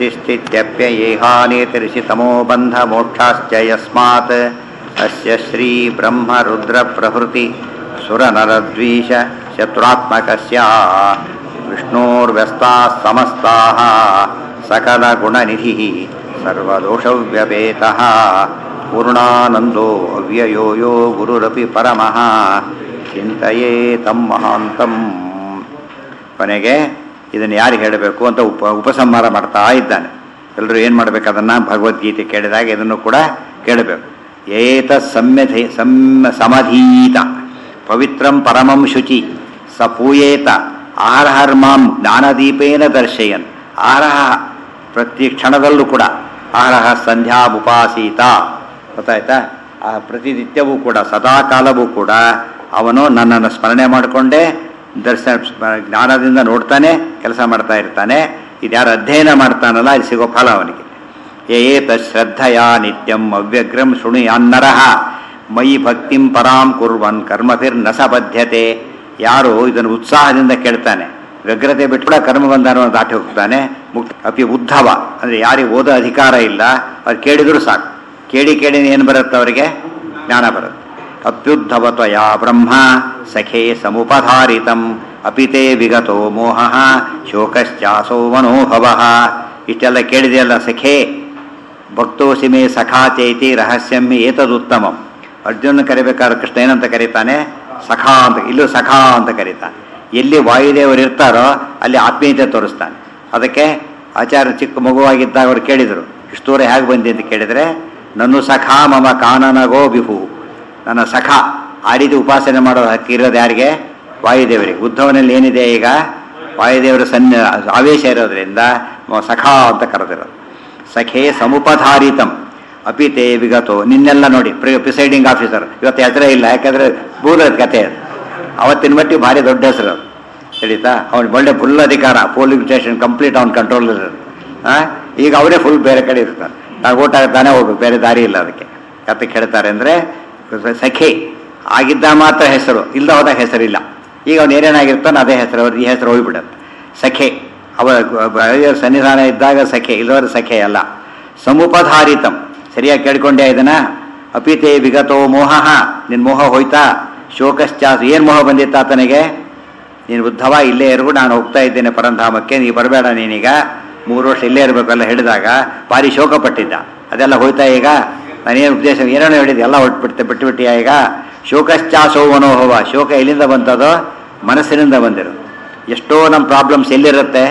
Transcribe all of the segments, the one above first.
स्थित्यप्ययेहानेतिर्षितमो बन्धमोक्षाश्च यस्मात् अस्य श्रीब्रह्मरुद्रप्रभृति सुरनरद्वीष शत्रुरात्मकस्य विष्णोर्व्यस्ताः समस्ताः सकलगुणनिधिः सर्वदोषव्यपेतः पूर्णानन्दो अव्ययो यो गुरुरपि परमः ಚಿಂತೆಯೇ ತಮ್ಮ ಮಹಾಂತಂ ಕೊನೆಗೆ ಇದನ್ನು ಯಾರಿಗೆ ಹೇಳಬೇಕು ಅಂತ ಉಪ ಉಪಸಂಹಾರ ಮಾಡ್ತಾ ಇದ್ದಾನೆ ಎಲ್ಲರೂ ಏನು ಮಾಡಬೇಕು ಅದನ್ನು ಭಗವದ್ಗೀತೆ ಕೇಳಿದಾಗ ಇದನ್ನು ಕೂಡ ಕೇಳಬೇಕು ಏತ ಸಮ್ಯಧಿ ಸಮ್ ಸಮಧೀತ ಪವಿತ್ರಂ ಪರಮಂ ಶುಚಿ ಸ ಪೂಯೇತ ಆಹಾರಹರ್ಮಾಂ ಜ್ಞಾನದೀಪೇನ ದರ್ಶಯನ್ ಆಹಾರ ಪ್ರತಿ ಕ್ಷಣದಲ್ಲೂ ಕೂಡ ಆಹಾರ ಸಂಧ್ಯಾ ಉಪಾಸೀತ ಗೊತ್ತಾಯ್ತಾ ಆ ಪ್ರತಿನಿತ್ಯವೂ ಕೂಡ ಸದಾ ಕಾಲವೂ ಕೂಡ ಅವನು ನನ್ನನ್ನು ಸ್ಮರಣೆ ಮಾಡಿಕೊಂಡೇ ದರ್ಶನ ಜ್ಞಾನದಿಂದ ನೋಡ್ತಾನೆ ಕೆಲಸ ಮಾಡ್ತಾ ಇರ್ತಾನೆ ಇದ್ಯಾರು ಅಧ್ಯಯನ ಮಾಡ್ತಾನಲ್ಲ ಅಲ್ಲಿ ಸಿಗೋ ಫಲ ಅವನಿಗೆ ಏತ ಶ್ರದ್ಧೆಯ ನಿತ್ಯಂ ಅವ್ಯಗ್ರಂ ಶೃಣುಯಾನ್ನರಹ ಮಯಿ ಭಕ್ತಿಂ ಪರಾಂ ಕುರ್ವನ್ ಕರ್ಮಭಿರ್ ನ ಸಬದ್ಧತೆ ಯಾರು ಇದನ್ನು ಉತ್ಸಾಹದಿಂದ ಕೇಳ್ತಾನೆ ವ್ಯಗ್ರತೆ ಬಿಟ್ಟು ಕೂಡ ಕರ್ಮಬಂಧನವನ್ನು ದಾಟಿ ಹೋಗ್ತಾನೆ ಮುಕ್ತ ಅಪಿ ಉದ್ಧವ ಅಂದರೆ ಯಾರಿಗೆ ಓದೋ ಅಧಿಕಾರ ಇಲ್ಲ ಅವ್ರು ಕೇಳಿದ್ರು ಸಾಕು ಕೇಳಿ ಕೇಳಿ ಏನು ಬರುತ್ತೆ ಅವರಿಗೆ ಜ್ಞಾನ ಬರುತ್ತೆ ಅಪ್ಯುದ್ಧವತ್ವಯ ಬ್ರಹ್ಮ ಸಖೇ ಸಮುಪಧಾರಿತಂ ಅಪಿತೇ ವಿಗತೋ ಮೋಹ ಶೋಕಶ್ಚಾಸೋ ಮನೋಭವ ಇಷ್ಟೆಲ್ಲ ಕೇಳಿದೆಯಲ್ಲ ಸಖೇ ಭಕ್ತೋಸಿ ಮೇ ಸಖಾ ಚೈತಿ ರಹಸ್ಯಂ ಏತದುತ್ತಮಂ ಅರ್ಜುನ ಕರಿಬೇಕಾದ್ರೆ ಕೃಷ್ಣ ಏನಂತ ಕರೀತಾನೆ ಸಖಾ ಅಂತ ಇಲ್ಲೂ ಸಖಾ ಅಂತ ಕರೀತಾನೆ ಎಲ್ಲಿ ವಾಯುದೇವರು ಇರ್ತಾರೋ ಅಲ್ಲಿ ಆತ್ಮೀಯತೆ ತೋರಿಸ್ತಾನೆ ಅದಕ್ಕೆ ಆಚಾರ್ಯ ಚಿಕ್ಕ ಮಗುವಾಗಿದ್ದಾಗ ಅವ್ರು ಕೇಳಿದರು ಇಷ್ಟು ದೂರ ಹೇಗೆ ಬಂದಿ ಅಂತ ಕೇಳಿದರೆ ನನ್ನು ಸಖಾ ಮಮ ಕಾನನಗೋ ಬಿಹು ನನ್ನ ಸಖ ಆ ರೀತಿ ಉಪಾಸನೆ ಮಾಡೋ ಹಕ್ಕಿರೋದು ಯಾರಿಗೆ ವಾಯುದೇವರಿಗೆ ಉದ್ಧವನಲ್ಲಿ ಏನಿದೆ ಈಗ ವಾಯುದೇವರ ಸನ್ನಿ ಆವೇಶ ಇರೋದ್ರಿಂದ ಸಖಾ ಅಂತ ಕರೆದಿರೋದು ಸಖೇ ಸಮುಪಧಾರಿತಂ ಅಪಿತೇ ವಿಗತೋ ನಿನ್ನೆಲ್ಲ ನೋಡಿ ಪ್ರಿಸೈಡಿಂಗ್ ಆಫೀಸರ್ ಇವತ್ತು ಹೆಸರೇ ಇಲ್ಲ ಯಾಕಂದ್ರೆ ಬೂರದ ಕತೆ ಅದು ಅವತ್ತಿನ ಮಟ್ಟಿಗೆ ಭಾರಿ ದೊಡ್ಡ ಹೆಸರು ಅದು ತಿಳಿತಾ ಅವ್ನು ಒಳ್ಳೆ ಫುಲ್ ಅಧಿಕಾರ ಪೊಲೀಸ್ ಸ್ಟೇಷನ್ ಕಂಪ್ಲೀಟ್ ಅವ್ನ ಕಂಟ್ರೋಲ್ ಇರೋದು ಹಾಂ ಈಗ ಅವರೇ ಫುಲ್ ಬೇರೆ ಕಡೆ ಇರ್ತಾರೆ ನಾವು ಓಟ್ ತಾನೇ ಹೋಗ್ಬೇಕು ಬೇರೆ ದಾರಿ ಇಲ್ಲ ಅದಕ್ಕೆ ಕತೆ ಕೇಳ್ತಾರೆ ಅಂದರೆ ಸಖೆ ಆಗಿದ್ದ ಮಾತ್ರ ಹೆಸರು ಇಲ್ದ ಹೋದಾಗ ಹೆಸರಿಲ್ಲ ಈಗ ಅವ್ನು ಏನೇನಾಗಿರ್ತಾನೆ ಅದೇ ಹೆಸರು ಅವ್ರದ್ದು ಈ ಹೆಸರು ಹೋಗ್ಬಿಡುತ್ತೆ ಸಖೆ ಅವರ ಸನ್ನಿಧಾನ ಇದ್ದಾಗ ಸಖೆ ಇಲ್ಲವರ ಸಖೆ ಅಲ್ಲ ಸಮುಪಧಾರಿತಂ ಸರಿಯಾಗಿ ಕೇಳ್ಕೊಂಡೆ ಇದನ್ನ ಅಪಿತೇ ವಿಗತೋ ಮೋಹ ನಿನ್ನ ಮೋಹ ಹೋಯ್ತಾ ಶೋಕಶ್ಚಾಸ ಏನು ಮೋಹ ಬಂದಿತ್ತ ಆತನಿಗೆ ನೀನು ಉದ್ಧವ ಇಲ್ಲೇ ಇರು ನಾನು ಹೋಗ್ತಾ ಇದ್ದೇನೆ ಪರಂಧಾಮಕ್ಕೆ ನೀವು ಬರಬೇಡ ನೀನೀಗ ಮೂರು ವರ್ಷ ಇಲ್ಲೇ ಇರಬೇಕಲ್ಲ ಹೇಳಿದಾಗ ಭಾರಿ ಶೋಕ ಪಟ್ಟಿದ್ದ ಅದೆಲ್ಲ ಹೋಯ್ತಾ ಈಗ ನಾನೇನು ಉದ್ದೇಶ ಏನೇನೋ ಹೇಳಿದ್ದೆ ಎಲ್ಲ ಹೊಟ್ಬಿಡ್ತೆ ಬಿಟ್ಟು ಬಿಟ್ಟಿಯ ಈಗ ಶೋಕಶ್ಚಾಸೋ ಮನೋಭವ ಶೋಕ ಎಲ್ಲಿಂದ ಬಂತದೋ ಮನಸ್ಸಿನಿಂದ ಬಂದಿರು ಎಷ್ಟೋ ನಮ್ಮ ಪ್ರಾಬ್ಲಮ್ಸ್ ಎಲ್ಲಿರುತ್ತೆ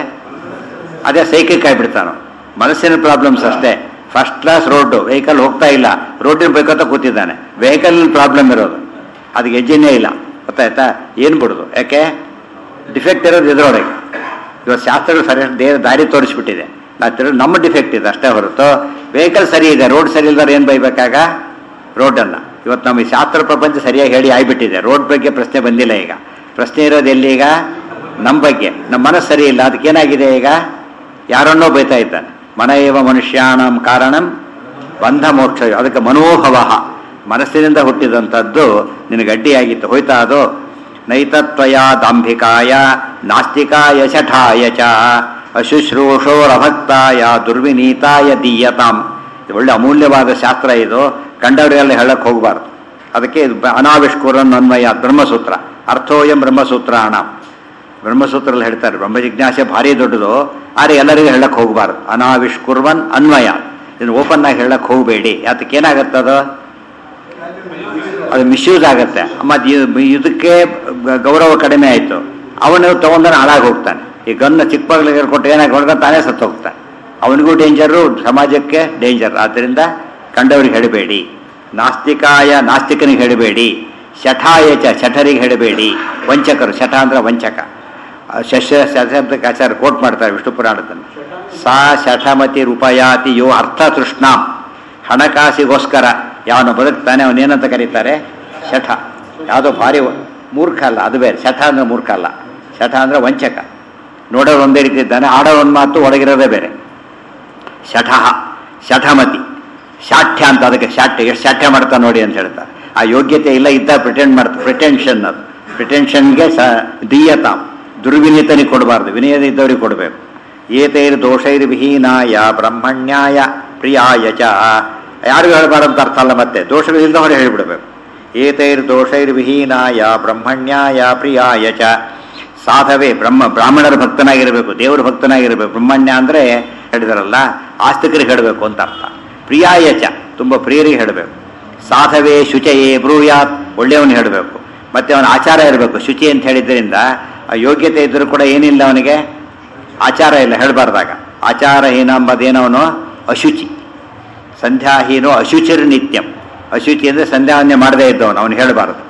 ಅದೇ ಸೈಕಿಕ್ ಆಗಿಬಿಡ್ತಾನು ಮನಸ್ಸಿನ ಪ್ರಾಬ್ಲಮ್ಸ್ ಅಷ್ಟೇ ಫಸ್ಟ್ ಕ್ಲಾಸ್ ರೋಡು ವೆಹಿಕಲ್ ಹೋಗ್ತಾ ಇಲ್ಲ ರೋಡಿನ ಬೇಕಂತ ಕೂತಿದ್ದಾನೆ ವೆಹಿಕಲ್ ಪ್ರಾಬ್ಲಮ್ ಇರೋದು ಅದಕ್ಕೆ ಹೆಜ್ಜೆನೇ ಇಲ್ಲ ಗೊತ್ತಾಯ್ತಾ ಏನು ಬಿಡೋದು ಯಾಕೆ ಡಿಫೆಕ್ಟ್ ಇರೋದು ಇದರೊಳಗೆ ಇವತ್ತು ಶಾಸ್ತ್ರಗಳು ಸರಿ ದೇ ದಾರಿ ತೋರಿಸ್ಬಿಟ್ಟಿದೆ ನಾವು ತಿರು ನಮ್ಮ ಡಿಫೆಕ್ಟ್ ಇದೆ ಅಷ್ಟೇ ಹೊರತು ವೆಹಿಕಲ್ ಸರಿ ಇದೆ ರೋಡ್ ಸರಿ ಇಲ್ದಾರೆ ಏನು ಬೈಬೇಕಾಗ ರೋಡನ್ನು ಇವತ್ತು ನಮಗೆ ಶಾಸ್ತ್ರ ಪ್ರಪಂಚ ಸರಿಯಾಗಿ ಹೇಳಿ ಆಗಿಬಿಟ್ಟಿದೆ ರೋಡ್ ಬಗ್ಗೆ ಪ್ರಶ್ನೆ ಬಂದಿಲ್ಲ ಈಗ ಪ್ರಶ್ನೆ ಇರೋದು ಎಲ್ಲಿ ಈಗ ನಮ್ಮ ಬಗ್ಗೆ ನಮ್ಮ ಮನಸ್ಸು ಸರಿ ಇಲ್ಲ ಅದಕ್ಕೆ ಏನಾಗಿದೆ ಈಗ ಯಾರನ್ನೋ ಬೈತಾ ಇದ್ದಾನೆ ಮನ ಏವ ಮನುಷ್ಯಾಣಂ ಕಾರಣಂ ಬಂಧ ಮೋಕ್ಷ ಅದಕ್ಕೆ ಮನೋಭವ ಮನಸ್ಸಿನಿಂದ ಹುಟ್ಟಿದಂಥದ್ದು ನಿನಗೆ ಅಡ್ಡಿಯಾಗಿತ್ತು ಹೋಯ್ತಾ ಅದು ನೈತತ್ವಯ ದಾಂಭಿಕಾಯ ನಾಸ್ತಿಕಾಯ ಶಠಾಯ ಚ ಅಶುಶ್ರೂಷೋರಭಕ್ತಾಯ ದುರ್ವಿನೀತಾಯ ದೀಯತಾಂ ಇದು ಒಳ್ಳೆ ಅಮೂಲ್ಯವಾದ ಶಾಸ್ತ್ರ ಇದು ಕಂಡವರಿಗೆಲ್ಲ ಹೇಳಕ್ಕೆ ಹೋಗಬಾರ್ದು ಅದಕ್ಕೆ ಅನಾವಿಷ್ಕುರನ್ ಅನ್ವಯ ಬ್ರಹ್ಮಸೂತ್ರ ಅರ್ಥೋಯಂ ಬ್ರಹ್ಮಸೂತ್ರ ಅಣ ಬ್ರಹ್ಮಸೂತ್ರದಲ್ಲಿ ಹೇಳ್ತಾರೆ ಬ್ರಹ್ಮ ಜಿಜ್ಞಾಸೆ ಭಾರಿ ದೊಡ್ಡದು ಆದರೆ ಎಲ್ಲರಿಗೂ ಹೇಳಕ್ಕೆ ಹೋಗಬಾರ್ದು ಅನಾವಿಷ್ಕುರ್ವನ್ ಅನ್ವಯ ಇದನ್ನು ಓಪನ್ ಆಗಿ ಹೇಳಕ್ಕೆ ಹೋಗಬೇಡಿ ಅದಕ್ಕೆ ಏನಾಗುತ್ತೆ ಅದು ಅದು ಮಿಸ್ಯೂಸ್ ಆಗುತ್ತೆ ಮತ್ತು ಇದಕ್ಕೆ ಗೌರವ ಕಡಿಮೆ ಆಯಿತು ಅವನು ತೊಗೊಂಡಾನೆ ಹಾಳಾಗಿ ಹೋಗ್ತಾನೆ ಈ ಗನ್ನ ಚಿಕ್ಕ ಮಗಳಿಗೆ ಕೊಟ್ಟು ಏನಾಗಿ ಹೊಡೆದ ತಾನೇ ಸತ್ತು ಹೋಗ್ತಾನೆ ಅವನಿಗೂ ಡೇಂಜರು ಸಮಾಜಕ್ಕೆ ಡೇಂಜರ್ ಆದ್ದರಿಂದ ಕಂಡವರಿಗೆ ಹೇಳಬೇಡಿ ನಾಸ್ತಿಕಾಯ ನಾಸ್ತಿಕನಿಗೆ ಹೇಳಬೇಡಿ ಶಠಾಯ ಚ ಶಠರಿಗೆ ಹೇಳಬೇಡಿ ವಂಚಕರು ಶಠ ಅಂದ್ರೆ ವಂಚಕ ಶಶ ಶಬ್ದಕ್ಕೆ ಆಚಾರ್ಯ ಕೋಟ್ ಮಾಡ್ತಾರೆ ವಿಷ್ಣು ಪುರಾಣದಲ್ಲಿ ಸಾ ಶಠಮತಿ ರೂಪಯಾತಿ ಯೋ ಅರ್ಥ ತೃಷ್ಣಾಂ ಹಣಕಾಸಿಗೋಸ್ಕರ ಯಾವನು ಬದುಕ್ತಾನೆ ಅವನೇನಂತ ಕರೀತಾರೆ ಶಠ ಯಾವುದೋ ಭಾರಿ ಮೂರ್ಖ ಅಲ್ಲ ಅದು ಬೇರೆ ಶಠ ಅಂದ್ರೆ ಮೂರ್ಖ ಅಲ್ಲ ಶಠ ಅಂದ್ರೆ ವಂಚಕ ನೋಡೋರು ಒಂದೇ ರೀತಿ ಇದ್ದಾನೆ ಆಡೋ ಒಂದು ಮಾತು ಒಳಗಿರೋದೇ ಬೇರೆ ಶಠ ಶಠಮತಿ ಶಾಠ್ಯ ಅಂತ ಅದಕ್ಕೆ ಶಾಠ್ಯ ಎಷ್ಟು ಶಾಠ್ಯ ಮಾಡ್ತಾ ನೋಡಿ ಅಂತ ಹೇಳ್ತಾರೆ ಆ ಯೋಗ್ಯತೆ ಇಲ್ಲ ಇದ್ದ ಪ್ರಿಟೆಂಡ್ ಮಾಡ್ತಾ ಪ್ರಿಟೆನ್ಷನ್ ಅದು ಪ್ರಿಟೆನ್ಷನ್ಗೆ ಸ ದೀಯತ ದುರ್ವಿನೀತನಿಗೆ ಕೊಡಬಾರ್ದು ವಿನಯದ ಇದ್ದವ್ರಿಗೆ ಕೊಡಬೇಕು ಏತೈರ್ದೋಷೈರ್ವಿಹೀನಾಯ ಬ್ರಹ್ಮಣ್ಯಾಯ ಪ್ರಿಯಾಯ ಚ ಯಾರಿಗೂ ಹೇಳಬಾರಂತ ಅರ್ಥ ಅಲ್ಲ ಮತ್ತೆ ದೋಷಗಳಿಲ್ಲದವರು ಹೇಳಿಬಿಡಬೇಕು ಏತೈರ್ದೋಷೈರ್ವಿಹೀನಾಯ ಬ್ರಹ್ಮಣ್ಯಾಯ ಪ್ರಿಯಾಯ ಚ ಸಾಧವೇ ಬ್ರಹ್ಮ ಬ್ರಾಹ್ಮಣರ ಭಕ್ತನಾಗಿರಬೇಕು ದೇವರ ಭಕ್ತನಾಗಿರಬೇಕು ಬ್ರಹ್ಮಣ್ಯ ಅಂದರೆ ಹೇಳಿದಾರಲ್ಲ ಆಸ್ತಿಕರಿಗೆ ಹೇಳಬೇಕು ಅಂತ ಅರ್ಥ ಪ್ರಿಯಾಯ ಚ ತುಂಬ ಪ್ರಿಯರಿಗೆ ಹೇಳಬೇಕು ಸಾಧವೇ ಶುಚಯೇ ಬ್ರೂಯಾತ್ ಒಳ್ಳೆಯವನು ಹೇಳಬೇಕು ಮತ್ತೆ ಅವನ ಆಚಾರ ಇರಬೇಕು ಶುಚಿ ಅಂತ ಹೇಳಿದ್ರಿಂದ ಆ ಯೋಗ್ಯತೆ ಇದ್ದರೂ ಕೂಡ ಏನಿಲ್ಲ ಅವನಿಗೆ ಆಚಾರ ಇಲ್ಲ ಹೇಳಬಾರ್ದಾಗ ಆಚಾರಹೀನ ಎಂಬುದೇನವನು ಅಶುಚಿ ಸಂಧ್ಯಾಹೀನೋ ಅಶುಚಿರ್ ನಿತ್ಯಂ ಅಶುಚಿ ಅಂದರೆ ಸಂಧ್ಯಾವನ್ಯ ಮಾಡದೇ ಇದ್ದವನು ಅವನು ಹೇಳಬಾರದು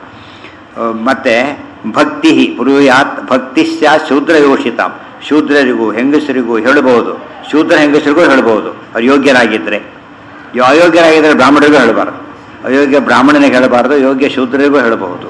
ಆ, ಮತ್ತೆ ಭಕ್ತಿ ಬ್ರೂಯಾತ್ ಭಕ್ತಿ ಸ್ಯಾತ್ ಶೂದ್ರ ಯೋಷಿತ ಶೂದ್ರರಿಗೂ ಹೆಂಗಸರಿಗೂ ಹೇಳಬಹುದು ಶೂದ್ರ ಹೆಂಗಸರಿಗೂ ಹೇಳಬಹುದು ಅವ್ರು ಯೋಗ್ಯರಾಗಿದ್ದರೆ ಇವ್ ಅಯೋಗ್ಯರಾಗಿದ್ದರೆ ಬ್ರಾಹ್ಮಣರಿಗೂ ಹೇಳಬಾರದು ಅಯೋಗ್ಯ ಬ್ರಾಹ್ಮಣನಿಗೆ ಹೇಳಬಾರದು ಯೋಗ್ಯ ಶೂದ್ರರಿಗೂ ಹೇಳಬಹುದು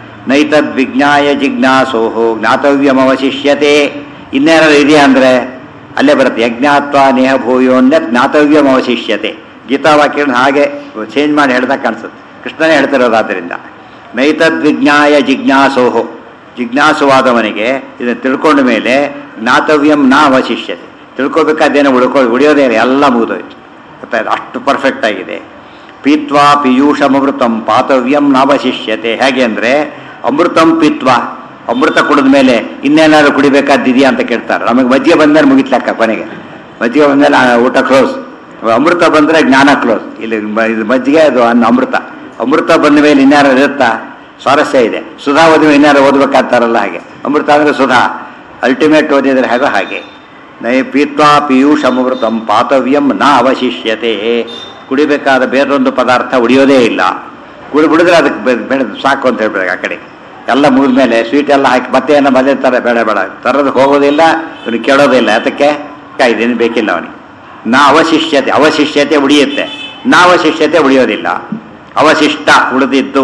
ನೈತದ್ ವಿಜ್ಞಾಯ ಜಿಜ್ಞಾಸೋಹೋ ಜ್ಞಾತವ್ಯಮವಶಿಷ್ಯತೆ ಇನ್ನೇನಾದ್ರು ಇದೆಯಾ ಅಂದರೆ ಅಲ್ಲೇ ಬರುತ್ತೆ ಯಜ್ಞಾತ್ವ ನೇಹ ಭೂಯೋನ್ಯ ಜ್ಞಾತವ್ಯಮವಶಿಷ್ಯತೆ ಗೀತಾವಾಕ್ಯಗಳನ್ನ ಹಾಗೆ ಚೇಂಜ್ ಮಾಡಿ ಹೇಳ್ದಾಗ ಕಾಣಿಸುತ್ತೆ ಕೃಷ್ಣನೇ ಹೇಳ್ತಿರೋದಾದ್ದರಿಂದ ನೈತದ್ವಿಜ್ಞಾಯ ಜಿಜ್ಞಾಸೋಹೋ ಜಿಜ್ಞಾಸುವಾದವನಿಗೆ ಇದನ್ನು ತಿಳ್ಕೊಂಡ ಮೇಲೆ ಜ್ಞಾತವ್ಯಂ ನ ಅವಶಿಷ್ಯತೆ ತಿಳ್ಕೊಬೇಕಾದೇನೋ ಉಳ್ಕೊ ಉಳಿಯೋದೇ ಇಲ್ಲ, ಎಲ್ಲ ಮುಗಿದೋಯ್ತು ಗೊತ್ತಾಯ್ತು ಅಷ್ಟು ಪರ್ಫೆಕ್ಟ್ ಆಗಿದೆ ಪೀತ್ವಾ ಪಿಯೂಷಮೃತಂ ಪಾತವ್ಯಂ ನಾವಶಿಷ್ಯತೆ ಹೇಗೆ ಅಂದರೆ ಅಮೃತಂ ಪೀತ್ವಾ ಅಮೃತ ಕುಡಿದ ಮೇಲೆ ಇನ್ನೇನಾದ್ರು ಕುಡಿಬೇಕಾದಿದೆಯಾ ಅಂತ ಕೇಳ್ತಾರೆ ನಮಗೆ ಮಜ್ಜಿಗೆ ಬಂದರೆ ಮುಗಿತ್ಲಕ್ಕ ಕೊನೆಗೆ ಮಜ್ಜಿಗೆ ಬಂದಮೇಲೆ ಆ ಊಟ ಕ್ಲೋಸ್ ಅಮೃತ ಬಂದರೆ ಜ್ಞಾನ ಕ್ಲೋಸ್ ಇಲ್ಲಿ ಮ- ಇದು ಮಜ್ಜಿಗೆ ಅದು ಅನ್ನ ಅಮೃತ ಅಮೃತ ಬಂದ ಮೇಲೆ ಇನ್ಯಾರು ಇರುತ್ತಾ ಸ್ವಾರಸ್ಯ ಇದೆ ಸುಧಾ ಓದಿ ಇನ್ಯಾರು ಓದಬೇಕಾಗ್ತಾರಲ್ಲ ಹಾಗೆ ಅಮೃತ ಅಂದರೆ ಸುಧಾ ಅಲ್ಟಿಮೇಟ್ ಓದಿದ್ರೆ ಹೇಗೋ ಹಾಗೆ ನೈ ಪೀತ್ವಾ ಪಿಯೂಷ್ ಅಮೃತಂ ಪಾತವ್ಯಂ ನ ಅವಶಿಷ್ಯತೆ ಕುಡಿಬೇಕಾದ ಬೇರೊಂದು ಪದಾರ್ಥ ಉಳಿಯೋದೇ ಇಲ್ಲ ಕುಡಿ ಬಿಡಿದ್ರೆ ಅದಕ್ಕೆ ಬೆ- ಬೇಡ ಸಾಕು ಅಂತ ಹೇಳ್ಬೇಕು ಆ ಕಡೆ ಎಲ್ಲ ಮುಗಿದ ಮೇಲೆ ಸ್ವೀಟ್ ಎಲ್ಲ ಹಾಕಿ ಮತ್ತೆ ಏನೋ ಮನೆ ತರ ಬೇಡ ಬೇಡ ತರೋದು ಹೋಗೋದಿಲ್ಲ ಇವನು ಕೇಳೋದಿಲ್ಲ ಅದಕ್ಕೆ ಇದೇನು ಬೇಕಿಲ್ಲ ಅವನಿಗೆ ನಾ ಅವಶಿಷ್ಯತೆ ಅವಶಿಷ್ಯತೆ ಉಳಿಯುತ್ತೆ ನಾ ಅವಶಿಷ್ಯತೆ ಉಳಿಯೋದಿಲ್ಲ ಅವಶಿಷ್ಟ ಉಳಿದಿದ್ದು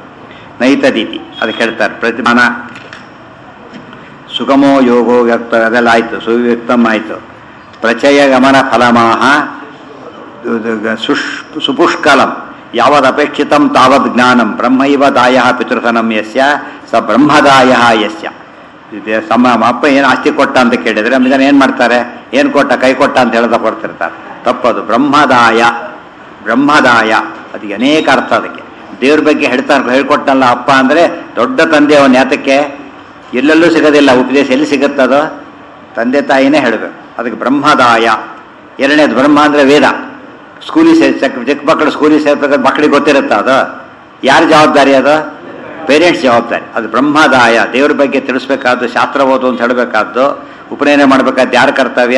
ನೈತದೀತಿ ಅದಕ್ಕೆ ಹೇಳ್ತಾರೆ ಪ್ರತಿಮಾನ ಸುಗಮೋ ಯೋಗೋ ವ್ಯಕ್ತ ಅದೆಲ್ಲ ಆಯಿತು ಸುವ್ಯಕ್ತಮ್ ಆಯಿತು ಪ್ರಚಯ ಗಮನ ಫಲಮಾಹ ಸುಷ್ ಸುಪುಷ್ಕಲಂ ಯಾವದಪೇಕ್ಷಿತಂ ತಾವದ್ ಜ್ಞಾನಂ ಬ್ರಹ್ಮೈವ ದಾಯ ಪಿತೃಧನಂ ಯಸ್ಯ ಸ ಬ್ರಹ್ಮದಾಯ ಯಸ್ಯ ಇದೆ ಸಮ ಅಪ್ಪ ಏನು ಆಸ್ತಿ ಕೊಟ್ಟ ಅಂತ ಕೇಳಿದ್ರೆ ಜನ ಏನು ಮಾಡ್ತಾರೆ ಏನು ಕೊಟ್ಟ ಕೈ ಕೊಟ್ಟ ಅಂತ ಹೇಳ್ತಾ ಕೊಡ್ತಿರ್ತಾರೆ ತಪ್ಪದು ಬ್ರಹ್ಮದಾಯ ಬ್ರಹ್ಮದಾಯ ಅದಕ್ಕೆ ಅನೇಕ ಅರ್ಥ ಅದಕ್ಕೆ ದೇವ್ರ ಬಗ್ಗೆ ಹೇಳ್ತಾರೆ ಹೇಳ್ಕೊಟ್ಟಲ್ಲ ಅಪ್ಪ ಅಂದರೆ ದೊಡ್ಡ ತಂದೆ ಅವನ ಯಾತಕ್ಕೆ ಎಲ್ಲೆಲ್ಲೂ ಸಿಗೋದಿಲ್ಲ ಉಪದೇಶ ಎಲ್ಲಿ ಸಿಗುತ್ತದೋ ತಂದೆ ತಾಯಿನೇ ಹೇಳಬೇಕು ಅದಕ್ಕೆ ಬ್ರಹ್ಮದಾಯ ಎರಡನೇದು ಬ್ರಹ್ಮ ಅಂದರೆ ವೇದ ಸ್ಕೂಲಿಗೆ ಸೇರ್ ಚಿಕ್ಕ ಚಿಕ್ಕ ಮಕ್ಕಳು ಸ್ಕೂಲಿಗೆ ಸೇರ್ಬೇಕಾದ್ರೆ ಮಕ್ಕಳಿಗೆ ಗೊತ್ತಿರುತ್ತಾ ಅದು ಯಾರ ಜವಾಬ್ದಾರಿ ಅದು ಪೇರೆಂಟ್ಸ್ ಜವಾಬ್ದಾರಿ ಅದು ಬ್ರಹ್ಮದಾಯ ದೇವ್ರ ಬಗ್ಗೆ ತಿಳಿಸ್ಬೇಕಾದ್ದು ಶಾಸ್ತ್ರ ಓದು ಅಂತ ಹೇಳಬೇಕಾದ್ದು ಉಪನಯನ ಮಾಡಬೇಕಾದ್ದು ಯಾರ ಕರ್ತವ್ಯ